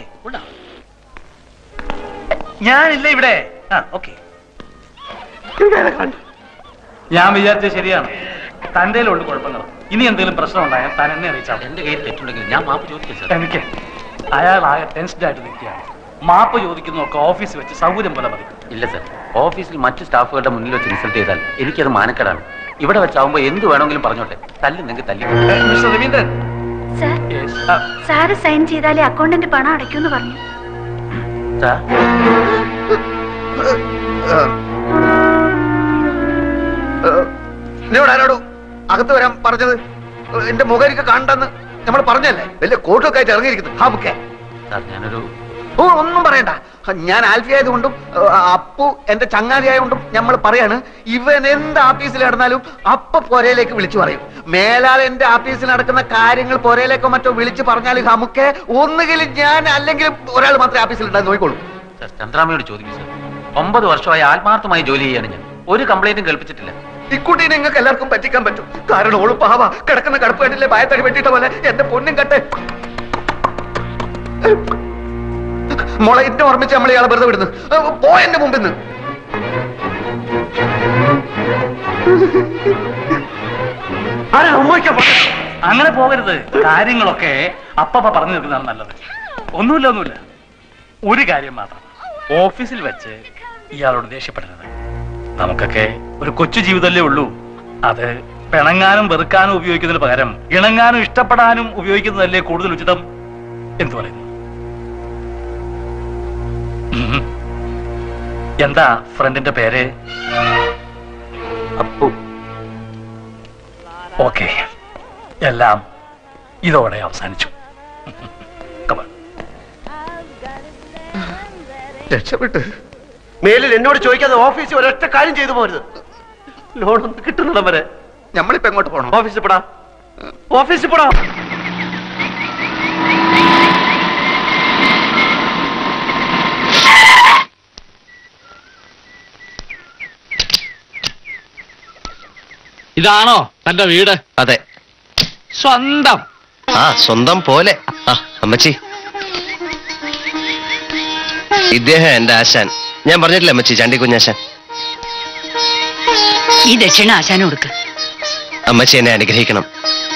ഞാനില്ല ഇവിടെ ആ ഓക്കെ എനിക്ക് അയാളെ കണ്ട ഞാൻ വിചാരിച്ചത് ശരിയാണ് തന്റെ ഉണ്ട് കുഴപ്പങ്ങൾ ഇനി എന്തെങ്കിലും പ്രശ്നം ഉണ്ടായാൽ താൻ എന്നെ അറിയിച്ചാൽ എന്റെ കയ്യിൽ തെറ്റുണ്ടെങ്കിൽ ഞാൻ മാപ്പ് ചോദിക്കാം എനിക്ക് അയാൾ ആകെ ടെൻസ്ഡ് ആയിട്ട് നിൽക്കുകയാണ് മാപ്പ് ചോദിക്കുന്നതൊക്കെ ഓഫീസിൽ വെച്ച് സൗകര്യം പോലെ മതി ഇല്ല സർ ഓഫീസിൽ മറ്റു സ്റ്റാഫുകളുടെ മുന്നിൽ വെച്ച് ഇൻസൾട്ട് ചെയ്താൽ എനിക്കത് മാനക്കേടാണ് ഇവിടെ വെച്ചാവുമ്പോ എന്ത് വേണമെങ്കിലും പറഞ്ഞോട്ടെ തല്ലുന്നെങ്കിൽ തല്ലി mister Raveendran sir sir sign ചെയ്താലേ അക്കൗണ്ടന്റ് പണം അടയ്ക്കൂന്ന് പറഞ്ഞു സാർ എന്നോട് ആരോടും അകത്ത് വരാൻ പറഞ്ഞത് എന്റെ മുഖരിക്ക് കണ്ടെന്ന് നമ്മൾ പറഞ്ഞല്ലേ വലിയ കോട്ടൊക്കെ ആയിട്ട് ഇറങ്ങിയിരിക്കുന്നു ഹാ മുക്കേ സാർ ഞാനൊരു ഓ ഒന്നും പറയണ്ട ഞാൻ ആൽഫി ആയതുകൊണ്ടും ഏഹ്, അപ്പു എന്റെ ചങ്ങാതി ആയതുകൊണ്ടും നമ്മൾ പറയാണ് ഇവൻ എന്ത് ആഫീസിൽ നടന്നാലും അപ്പ പൊരയിലേക്ക് വിളിച്ചു പറയും മേലാൽ എന്റെ ആഫീസിൽ നടക്കുന്ന കാര്യങ്ങൾ പൊരയിലേക്കോ മറ്റോ വിളിച്ചു പറഞ്ഞാൽ നമുക്ക് ഒന്നുകിൽ ഞാൻ അല്ലെങ്കിൽ ഒരാൾ മാത്രമേ ആഫീസിൽ ഉണ്ടായി നോക്കിക്കോളൂ സാർ ചന്ദ്രാമയോട് ചോദിക്കും സാർ ഒമ്പത് വർഷമായി ആത്മാർത്ഥമായി ജോലി ചെയ്യാണ് ഞാൻ ഒരു കംപ്ലൈന്റും കേൾപ്പിച്ചിട്ടില്ല ഇക്കുട്ടീനെ നിങ്ങൾക്ക് എല്ലാവർക്കും പറ്റിക്കാൻ പറ്റും കാരണം ഓള് പാവ കിടക്കുന്ന കടപ്പ് കണ്ടില്ലേ ഭയത്തടി വെട്ടിയിട്ട പോലെ എന്റെ പൊന്നും കട്ടെ മോളെ എന്നെ ഓർമ്മിച്ച് നമ്മൾ ഇയാളെ വെറുതെ വിടുന്നു പോ എന്റെ മുമ്പിൽ നിന്ന് അങ്ങനെ പോകരുത് കാര്യങ്ങളൊക്കെ അപ്പപ്പ പറഞ്ഞു നിൽക്കുന്നതാണ് നല്ലത് ഒന്നുമില്ല ഒന്നുമില്ല ഒരു കാര്യം മാത്രം ഓഫീസിൽ വെച്ച് ഇയാളോട് ദേഷ്യപ്പെടരുത് നമുക്കൊക്കെ ഒരു കൊച്ചു ജീവിതമല്ലേ ഉള്ളൂ അത് പിണങ്ങാനും വെറുക്കാനും ഉപയോഗിക്കുന്നതിന് പകരം ഇണങ്ങാനും ഇഷ്ടപ്പെടാനും ഉപയോഗിക്കുന്നതല്ലേ കൂടുതൽ ഉചിതം എന്തു പറയുന്നു ഉം. എന്താ ഫ്രണ്ടിന്റെ പേര് അപ്പു ഓക്കെ എല്ലാം ഇതോടെ അവസാനിച്ചു രക്ഷപ്പെട്ട് മേലിൽ എന്നോട് ചോദിക്കാതെ ഓഫീസിൽ ഒരൊറ്റ കാര്യം ചെയ്തു പോരുത് ലോൺ ഒന്ന് കിട്ടുന്നിടം വരെ നമ്മളിപ്പോ എങ്ങോട്ട് പോകണം ഓഫീസിൽ പോടാ ഓഫീസിൽ പോടാ ഇതാണോ തന്റെ വീട് അതെ സ്വന്തം ആ സ്വന്തം പോലെ ആ അമ്മച്ചി ഇദ്ദേഹം എന്റെ ആശാൻ ഞാൻ പറഞ്ഞിട്ടില്ല അമ്മച്ചി ചാണ്ടി കുഞ്ഞാശാൻ ഈ ദക്ഷിണ ആശാനും കൊടുക്ക് അമ്മച്ചി എന്നെ അനുഗ്രഹിക്കണം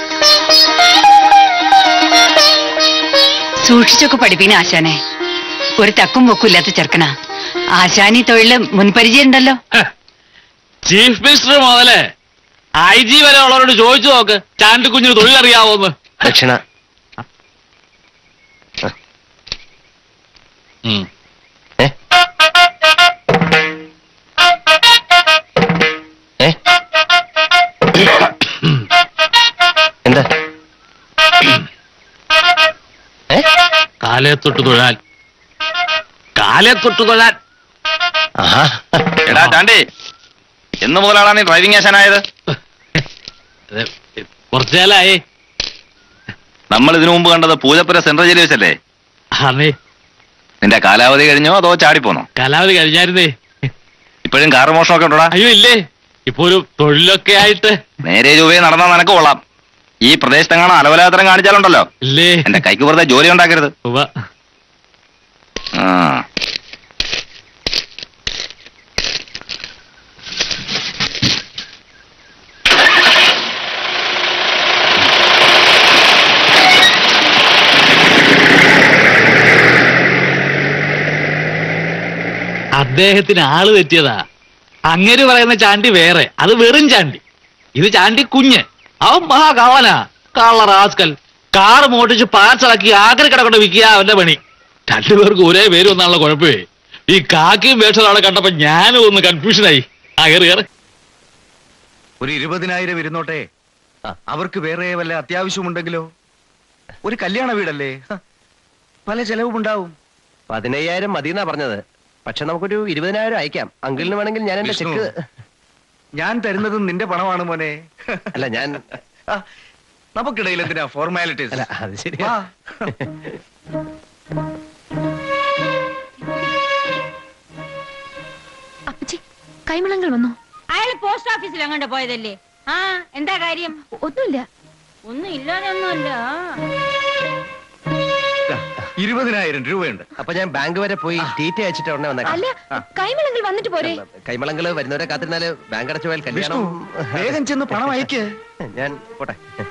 സൂക്ഷിച്ചൊക്കെ പഠിപ്പിക്കുന്ന ആശാനെ ഒരു തക്കും പൊക്കും ഇല്ലാത്ത ചെറുക്കനാ ആശാനി തൊഴില് മുൻപരിചയം ഉണ്ടല്ലോ ചീഫ് മിനിസ്റ്റർ മുതലേ ഐ ജി വരെ ഉള്ളവരോട് ചോദിച്ചു നോക്ക് ചാണ്ടി കുഞ്ഞിന് തൊഴിലറിയാവോന്ന് ദക്ഷിണ ഉം. ഏ ഏ എന്താ ഏ കാലേ തൊട്ട് തൊഴാൻ കാലേ തൊട്ട് തൊഴാൻ ആഹാ എടാ ചാണ്ടി എന്ന് മുതലാണ് നീ ഡ്രൈവിംഗ് ആശാനായത് കുറച്ചുകാലായി നമ്മൾ ഇതിനു മുമ്പ് കണ്ടത് പൂജപ്പുര സെൻട്രൽ ജയിലിൽ വെച്ചല്ലേ അതെ നിന്റെ കാലാവധി കഴിഞ്ഞോ അതോ ചാടിപ്പോന്നോ കാലാവധി കഴിഞ്ഞായിരുന്നേ ഇപ്പോഴും കാറ് മോഷണമൊക്കെ ഉണ്ടോടാ അയ്യോ ഇല്ലേ ഇപ്പൊ ഒരു തൊഴിലൊക്കെ ആയിട്ട് നേരെ ചൊവ്വേ നടന്നാ നിനക്ക് കൊള്ളാം ഈ പ്രദേശത്തെങ്ങാണോ അലവലാതരം കാണിച്ചാലുണ്ടല്ലോ ഇല്ലേ എന്റെ കൈക്ക് വെറുതെ ജോലി ഉണ്ടാക്കരുത് ഉവ്വ. ആ അദ്ദേഹത്തിന് ആള് തെറ്റിയതാ അങ്ങേര് പറയുന്ന ചാണ്ടി വേറെ അത് വെറും ചാണ്ടി ഇത് ചാണ്ടി കുഞ്ഞ് അവൻ മഹാകവനാ കള്ള റാസ്കൽ കാറ് മോട്ടിച്ച് പാർസലാക്കി ആഗ്രഹ കിടക്കൊണ്ട് വിൽക്കുക അവന്റെ പണി രണ്ടുപേർക്ക് ഒരേ പേര് വന്നാണല്ലോ കുഴപ്പമേ ഈ കാക്കിയും വേഷം അവിടെ കണ്ടപ്പോ ഞാനും ഒന്ന് കൺഫ്യൂഷനായി ആ കയറി കയറി ഒരു ഇരുപതിനായിരം ഇരുന്നോട്ടെ അവർക്ക് വേറെ വല്ല അത്യാവശ്യമുണ്ടെങ്കിലോ ഒരു കല്യാണ വീടല്ലേ ഹ, പല ചെലവുമുണ്ടാവും പതിനയ്യായിരം മതിയെന്നാ പറഞ്ഞത് പക്ഷെ നമുക്കൊരു ഇരുപതിനായിരം അയക്കാം അങ്കിളിന് വേണമെങ്കിൽ ഞാൻ എന്റെ വിഷ്ണു, ചെക്ക് ഞാൻ തരുന്നതും നിന്റെ പണമാണ് മോനെ അല്ല ഞാൻ ആ, നമുക്കിടയിൽ എന്തിനാ ഫോർമാലിറ്റീസ് അല്ല അത് ശരിയാ അപ്പച്ചി കൈമളങ്ങൾ വന്നോ അയാൾ പോസ്റ്റ് ഓഫീസിൽ അങ്ങോട്ട് പോയതല്ലേ ആ എന്താ കാര്യം ഒന്നുമില്ല ഒന്നും ഇല്ലാതൊന്നുമല്ല ഇരുപതിനായിരം രൂപയുണ്ട് അപ്പൊ ഞാൻ ബാങ്ക് വരെ പോയി ടി ടി അയച്ചിട്ട് ഉടനെ അല്ല വന്നേക്കാം കൈമളങ്ങൾ വന്നിട്ട് പോരെ കൈമളങ്ങള് വരുന്നവരെ കാത്തിരുന്നാല് ബാങ്ക് അടച്ചു പോയാൽ കല്യാണം വേഗം ചെന്ന് പണം അയക്ക് ഞാൻ പോട്ടെ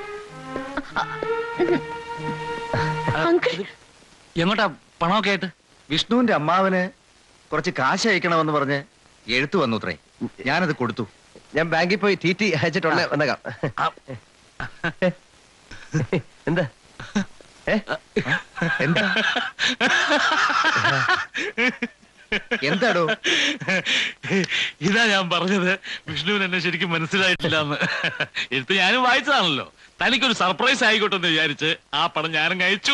എങ്ങോട്ടാ പണമൊക്കെ ആയിട്ട് വിഷ്ണുവിന്റെ അമ്മാവന് കുറച്ച് കാശ് അയക്കണമെന്ന് പറഞ്ഞ് എഴുത്തു വന്നുത്രേ ഞാനത് കൊടുത്തു ഞാൻ ബാങ്കിൽ പോയി ടി ടി അയച്ചിട്ട് ഉടനെ വന്നേക്കാം എന്താ ഏ? എന്താ എന്താടോ ഇതാ ഞാൻ പറഞ്ഞത് വിഷ്ണുവിന് എന്നെ ശരിക്കും മനസ്സിലായിട്ടില്ല എന്ന് എഴുത്ത് ഞാനും വായിച്ചതാണല്ലോ തനിക്കൊരു സർപ്രൈസ് ആയിക്കോട്ടെ എന്ന് വിചാരിച്ച് ആ പണം ഞാനും അയച്ചു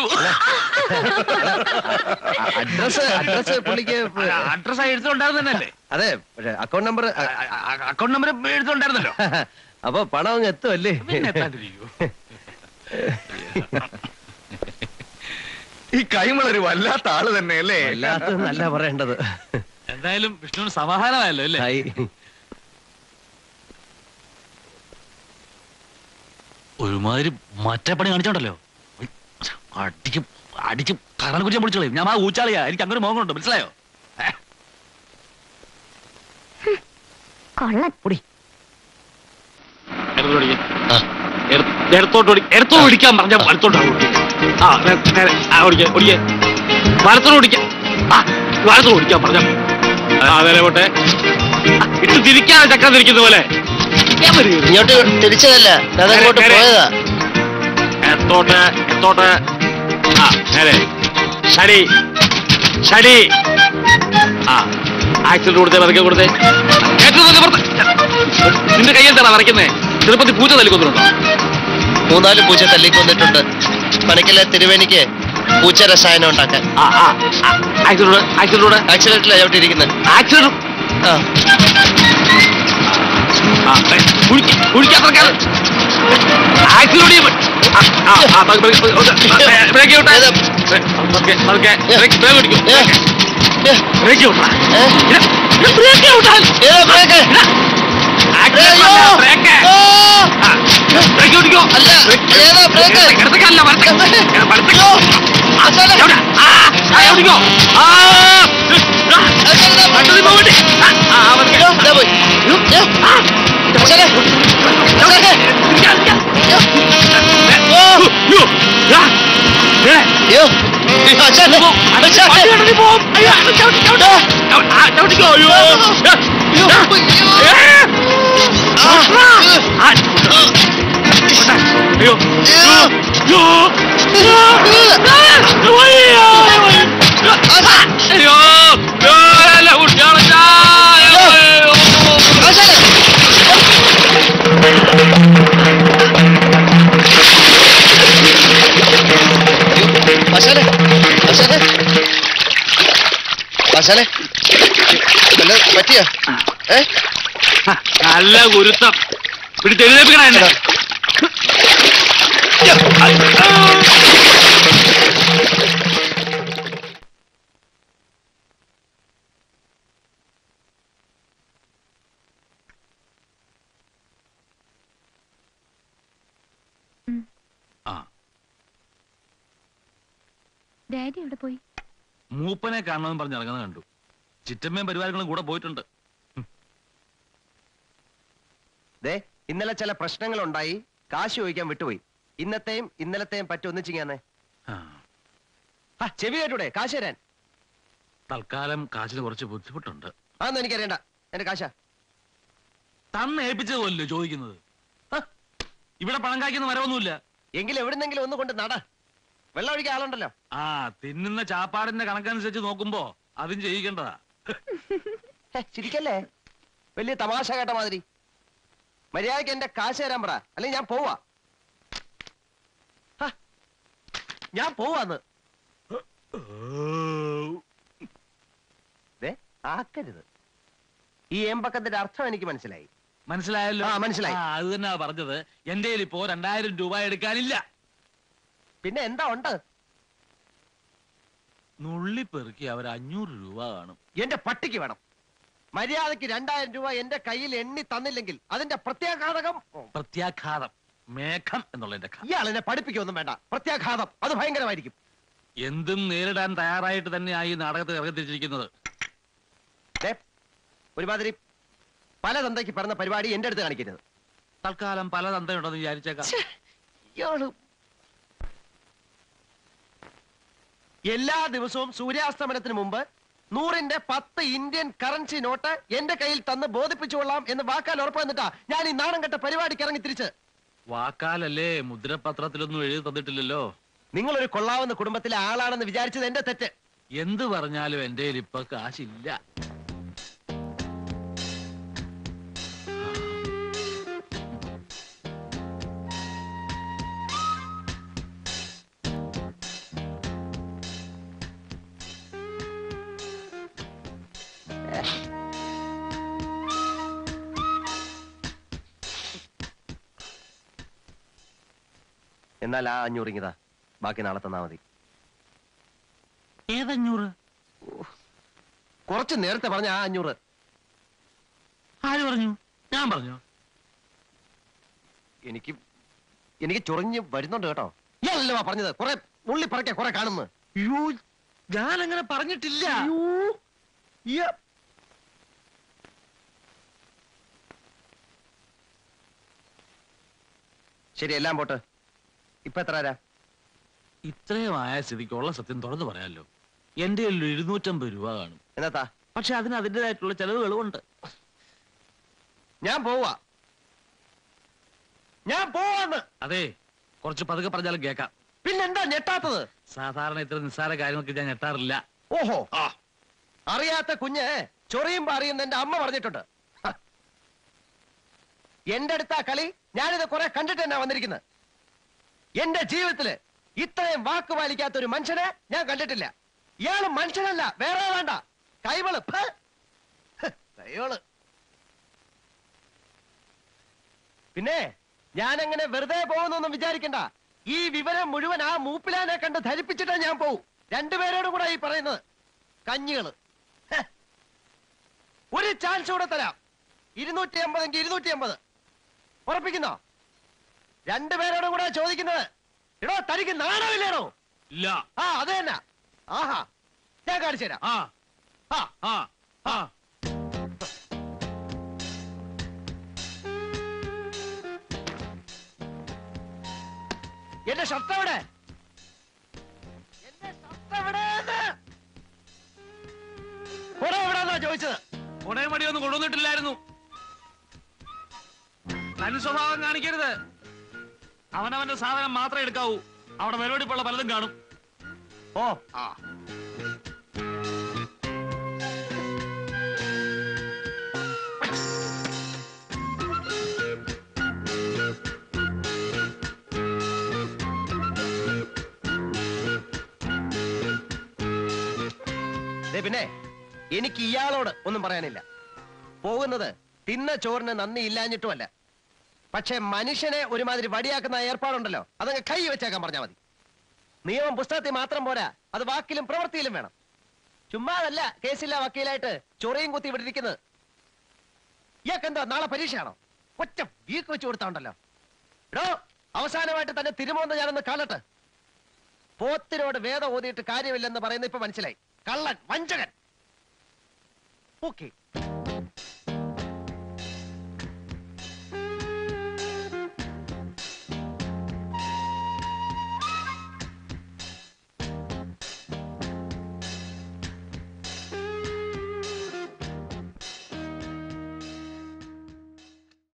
അഡ്രസ് അഡ്രസ് പുള്ളിക്ക് അഡ്രസ് എഴുത്തുണ്ടായിരുന്നല്ലേ അതെ പക്ഷെ അക്കൗണ്ട് നമ്പർ അക്കൗണ്ട് നമ്പർ എഴുത്തുണ്ടായിരുന്നല്ലോ അപ്പൊ പണം അങ്ങ് എത്തുമല്ലേ പിന്നെ എത്താണ്ടിരിക്കൂ. ഈ കൈമളൊരു വല്ലാത്ത ആള് തന്നെ അല്ലേ വല്ലാത്തതെന്നല്ല പറയേണ്ടത് എന്തായാലും വിഷ്ണുവിന് സമാധാനമായല്ലോ അല്ലേ ഒരുമാതിരി മറ്റേ പണി കാണിച്ചോണ്ടല്ലോ അടിച്ച് അടിച്ച് കറനെ കുറിച്ച് പൊളിച്ചോളൂ ഞാൻ ആ ഊച്ചാളിയാ എനിക്ക് അങ്ങനെ മോഹമുണ്ട് മനസ്സിലായോ കൊള്ളൻ പൊടി എടുത്തോട്ട് ഓടി എടുത്തോ ഓടിക്കാൻ പറഞ്ഞ വലത്തോട്ട് ആ നേ- നേരെ ആ ഓടിക്ക ഓടിക്ക വലത്തോട്ട് ഓടിക്കാം ആ വലത്തോട്ട് ഓടിക്കാൻ പറഞ്ഞ ആ നേരെ പോട്ടെ ആ, ഇട്ട് തിരിക്കാതെ ചക്ര തിരിക്കുന്ന പോലെ ഇങ്ങോട്ട് തിരിച്ചതല്ല അതങ്ങോട്ട് പോയതാ എത്തോട്ട് എത്തോട്ട് ആ നേരെ ഷടി ഷടി ആ ആക്സിഡന്റ് കൊടുത്തേ പതുക്കെ കൊടുത്തേ ഏറ്റവും നല്ല പുറത്ത്. നിന്റെ കയ്യിൽ എന്താണ് വരയ്ക്കുന്നേ തിരുപ്പതി പൂച്ച തല്ലിക്കൊന്നുണ്ടോ മൂന്നാല് പൂച്ച തല്ലിക്കൊന്നിട്ടുണ്ട് പണിക്കലെ തിരുവേനിക്ക് പൂച്ച രസായനം ഉണ്ടാക്കാൻ ആ ആ ആക്സിഡന്റ് ആക്സിഡന്റ് ആക്സിഡന്റിലാണ് ചവിട്ടിയിരിക്കുന്നത് ആക്സിഡന്റ് ആ ആ കുഴിക്ക കുഴിക്കാത്ത ആക്സിഡന്റ് ആ ആ പതുക്കെ, പതുക്കെ, പതുക്കെ. ബ്രേക്ക് വിട്ടാ പതുക്കെ പതുക്കെ ബ്രേക്ക് ബ്രേക്ക് പിടിക്കൂ ബ്രേക്ക് വിട്ടാ ബ്രേക്ക് വിട്ടാൽ ബ്രേക്ക് ബ്രേക്ക് പിടിക്കോ ഇടത്തേക്കല്ല വലത്തേക്ക് വലത്തേക്ക് എവിടെ? ആ, ആ, എവിടേക്കോ? ആ, ആ, കണ്ടത് ഇപ്പോ വേണ്ടി. ആ, ആ, പതുക്കെ. അയ്യോ, ആ, എവിടെ? എവിടെ? ഇരിക്കാം, ഇരിക്കാം. ഓ, അയ്യോ, ആ, ഏ. പോ, അത് വണ്ടി കണ്ടതി പോവും. അയ്യോ, അത് ചവിട്ടി, ചവിട്ടി. ചവിട്ടി, ആ, ചവിട്ടിക്കോ. അയ്യോ, ഏ, ഏ, ഏ. ആ, ആ, അയ്യോ, അയ്യോ, അയ്യോ, അയ്യോ, അയ്യോ, അയ്യോ, അയ്യോ, അല്ല, കുട്ടികളെ, അയ്യോ, അയ്യോ. ആശാനെ ആശാനെ ആശാനെ വല്ല പറ്റിയ ഏ നല്ല ഗുരുത്തം പിടിച്ചെഴുന്നേപ്പിക്കണ എന്നെ ഡാഡി എവിടെ പോയി മൂപ്പനെ കാണണമെന്ന് പറഞ്ഞ് ഇറങ്ങുന്നത് കണ്ടു ചിറ്റമ്മയും പരിവാരങ്ങളും കൂടെ പോയിട്ടുണ്ട് ദേ ഇന്നലെ ചില പ്രശ്നങ്ങൾ ഉണ്ടായി കാശ് ചോദിക്കാൻ വിട്ടുപോയി ഇന്നത്തെയും ഇന്നലത്തെയും പറ്റി ഒന്നിച്ചിങ്ങാന്നേ ആ ചെവി കേട്ടൂടെ കാശ് തരാൻ തൽക്കാലം കാശിന് കുറച്ച് ബുദ്ധിമുട്ടുണ്ട് അതൊന്നും എനിക്കറിയണ്ട എന്റെ കാശാ തന്ന് ഏൽപ്പിച്ചത് പോലല്ലോ ചോദിക്കുന്നത് ഇവിടെ പണം കായ്ക്കുന്ന മരമൊന്നുമില്ല എങ്കിൽ എവിടുന്നെങ്കിലും ഒന്ന് കൊണ്ട് നട വെള്ളം ഒഴിക്കാൻ ആളുണ്ടല്ലോ ആ തിന്നുന്ന ചാപ്പാടിന്റെ കണക്കനുസരിച്ച് നോക്കുമ്പോ അതും ചെയ്യിക്കേണ്ടതാ ഹേ, ചിരിക്കല്ലേ വലിയ തമാശ കേട്ട മാതിരി മര്യാദക്ക് എന്റെ കാശ് തരാൻ പറ അല്ലെങ്കിൽ ഞാൻ പോവാ ഹ, ഞാൻ പോവാന്ന് ദേ, ആക്കരുത് ഈ ഏമ്പക്കത്തിന്റെ അർത്ഥം എനിക്ക് മനസ്സിലായി മനസ്സിലായല്ലോ ആ, മനസ്സിലായി. ആ, അത് തന്നെയാ പറഞ്ഞത് എന്റെ ഇപ്പോ രണ്ടായിരം രൂപ എടുക്കാനില്ല പിന്നെ എന്താ ഉണ്ട് നുള്ളിപ്പെറുക്കി അവർ അഞ്ഞൂറ് രൂപ കാണും എന്റെ പട്ടിക്ക് വേണം മര്യാദക്ക് രണ്ടായിരം രൂപ എന്റെ കയ്യിൽ എണ്ണി തന്നില്ലെങ്കിൽ അതിന്റെ പ്രത്യാഘാതകം പ്രത്യാഘാതം മേഘം എന്നുള്ളതിന്റെ ഘ- ഇയാൾ എന്നെ പഠിപ്പിക്കൊന്നും വേണ്ട പ്രത്യാഘാതം അത് ഭയങ്കരമായിരിക്കും എന്തും നേരിടാൻ തയ്യാറായിട്ട് തന്നെയായി ഈ നാടകത്തിൽ ഇറങ്ങി തിരിച്ചിരിക്കുന്നത് ദേ, ഒരുമാതിരി പല തന്തയ്ക്ക് പറഞ്ഞ പരിപാടി എന്റെ അടുത്ത് കാണിക്കരുത് തൽക്കാലം പല തന്തയുണ്ടെന്ന് വിചാരിച്ചേക്കാം ഇയാള് എല്ലാ ദിവസവും സൂര്യാസ്തമനത്തിന് മുമ്പ് നൂറിന്റെ പത്ത് ഇന്ത്യൻ കറൻസി നോട്ട് എന്റെ കയ്യിൽ തന്ന് ബോധിപ്പിച്ചുകൊള്ളാം എന്ന് വാക്കാൽ ഉറപ്പ് തന്നിട്ടാ ഞാൻ ഈ നാണം കെട്ട പരിപാടിക്ക് ഇറങ്ങി തിരിച്ച് വാക്കാലല്ലേ മുദ്രപത്രത്തിലൊന്നും എഴുതി തന്നിട്ടില്ലല്ലോ നിങ്ങളൊരു കൊള്ളാവുന്ന കുടുംബത്തിലെ ആളാണെന്ന് വിചാരിച്ചത് എന്റെ തെറ്റ് എന്ത് പറഞ്ഞാലും എന്റെ ഇപ്പൊ കാശില്ല എന്നാൽ ആ അഞ്ഞൂറിങ്ങിതാ ബാക്കി നാളെ തന്നാ മതി ഏതഞ്ഞൂറ് കുറച്ച് നേരത്തെ പറഞ്ഞ ആ അഞ്ഞൂറ് ആര് പറഞ്ഞു ഞാൻ പറഞ്ഞു എനിക്ക് എനിക്ക് ചൊറിഞ്ഞ് വരുന്നുണ്ട് കേട്ടോ ഇയാളല്ലോ പറഞ്ഞത് കുറെ ഉള്ളി പറക്കെ കുറെ കാണുന്നു അയ്യോ ഞാൻ അങ്ങനെ പറഞ്ഞിട്ടില്ല ശരി എല്ലാം പോട്ട് ഇപ്പൊ എത്ര ആരാ ഇത്രയും ആയ സ്ഥിതിക്കുള്ള സത്യം തുറന്നു പറയാമല്ലോ എന്റെ കയ്യിൽ ഒരു ഇരുന്നൂറ്റമ്പത് രൂപ കാണും എന്നാത്താ പക്ഷെ അതിന് അതിൻ്റെതായിട്ടുള്ള ചെലവുകളും ഉണ്ട് ഞാൻ പോവാ ഞാൻ പോവാന്ന് അതെ കുറച്ച് പതുക്കെ പറഞ്ഞാലും കേൾക്കാം പിന്നെന്താ ഞെട്ടാത്തത് സാധാരണ ഇത്ര നിസ്സാര കാര്യങ്ങൾക്ക് ഞാൻ ഞെട്ടാറില്ല ഓഹോ അറിയാത്ത കുഞ്ഞ് ചൊറിയുമ്പോ അറിയുന്ന എന്റെ അമ്മ പറഞ്ഞിട്ടുണ്ട് ഹ. എന്റെ അടുത്ത കളി ഞാനിത് കുറെ കണ്ടിട്ട് തന്നെ വന്നിരിക്കുന്നത് എന്റെ ജീവിതത്തില് ഇത്രയും വാക്ക് പാലിക്കാത്ത ഒരു മനുഷ്യനെ ഞാൻ കണ്ടിട്ടില്ല ഇയാള് മനുഷ്യനല്ല വേറെ വേണ്ട കൈവള് ഫ. ഹ്, കൈവള് പിന്നെ ഞാൻ അങ്ങനെ വെറുതെ പോകുന്നൊന്നും വിചാരിക്കണ്ട ഈ വിവരം മുഴുവൻ ആ മൂപ്പിലാനെ കണ്ട് ധരിപ്പിച്ചിട്ടാ ഞാൻ പോവും രണ്ടുപേരോടും കൂടെ ഈ പറയുന്നത് കഞ്ഞികള് ഹെ. ഒരു ചാൻസ് കൂടെ തരാം ഇരുന്നൂറ്റി അമ്പതെങ്കിൽ ഇരുന്നൂറ്റി അമ്പത് ഉറപ്പിക്കുന്നോ രണ്ടുപേരോടും കൂടെ ചോദിക്കുന്നത് എടോ തനിക്ക് നാണമില്ലേടോ ഇല്ല ആ അത് തന്നെ ആഹാ ഞാൻ കാണിച്ചു തരാം ആ ആ ആ ആ എന്റെ ഷർട്ട് എവിടെ എന്റെ ഷർട്ട് എവിടെയെന്ന് കുട എവിടെന്നാ ചോദിച്ചത് ഉടനെ മടിയൊന്നും കൊണ്ടുവന്നിട്ടില്ലായിരുന്നു തനി സ്വഭാവം കാണിക്കരുത് അവനവന്റെ സാധനം മാത്രമേ എടുക്കാവൂ അവിടെ പരിപാടിപ്പുള്ള പലതും കാണും ഓ ആ ദേ പിന്നെ എനിക്ക് ഇയാളോട് ഒന്നും പറയാനില്ല പോകുന്നത് തിന്ന ചോറിന് നന്ദി ഇല്ലാഞ്ഞിട്ടുമല്ല പക്ഷെ മനുഷ്യനെ ഒരുമാതിരി വടിയാക്കുന്ന ആ ഏർപ്പാടുണ്ടല്ലോ അതങ്ങ് കൈ വെച്ചേക്കാൻ പറഞ്ഞാൽ മതി നിയമം പുസ്തകത്തിൽ മാത്രം പോരാ അത് വാക്കിലും പ്രവൃത്തിയിലും വേണം ചുമ്മാതല്ല കേസില്ല വക്കീലായിട്ട് ചൊറിയും കുത്തി ഇവിടെ ഇരിക്കുന്നത് ഇയാൾക്ക് എന്താ നാളെ പരീക്ഷയാണോ ഒറ്റ വീക്ക് വെച്ച് കൊടുത്താണ്ടല്ലോ എടോ അവസാനമായിട്ട് തന്നെ തിരുമോന്ന് ഞാനൊന്ന് കാണട്ടെ പോത്തിനോട് വേദം ഓതിയിട്ട് കാര്യമില്ലെന്ന് പറയുന്ന ഇപ്പൊ മനസ്സിലായി കള്ളൻ വഞ്ചകൻ ഓക്കെ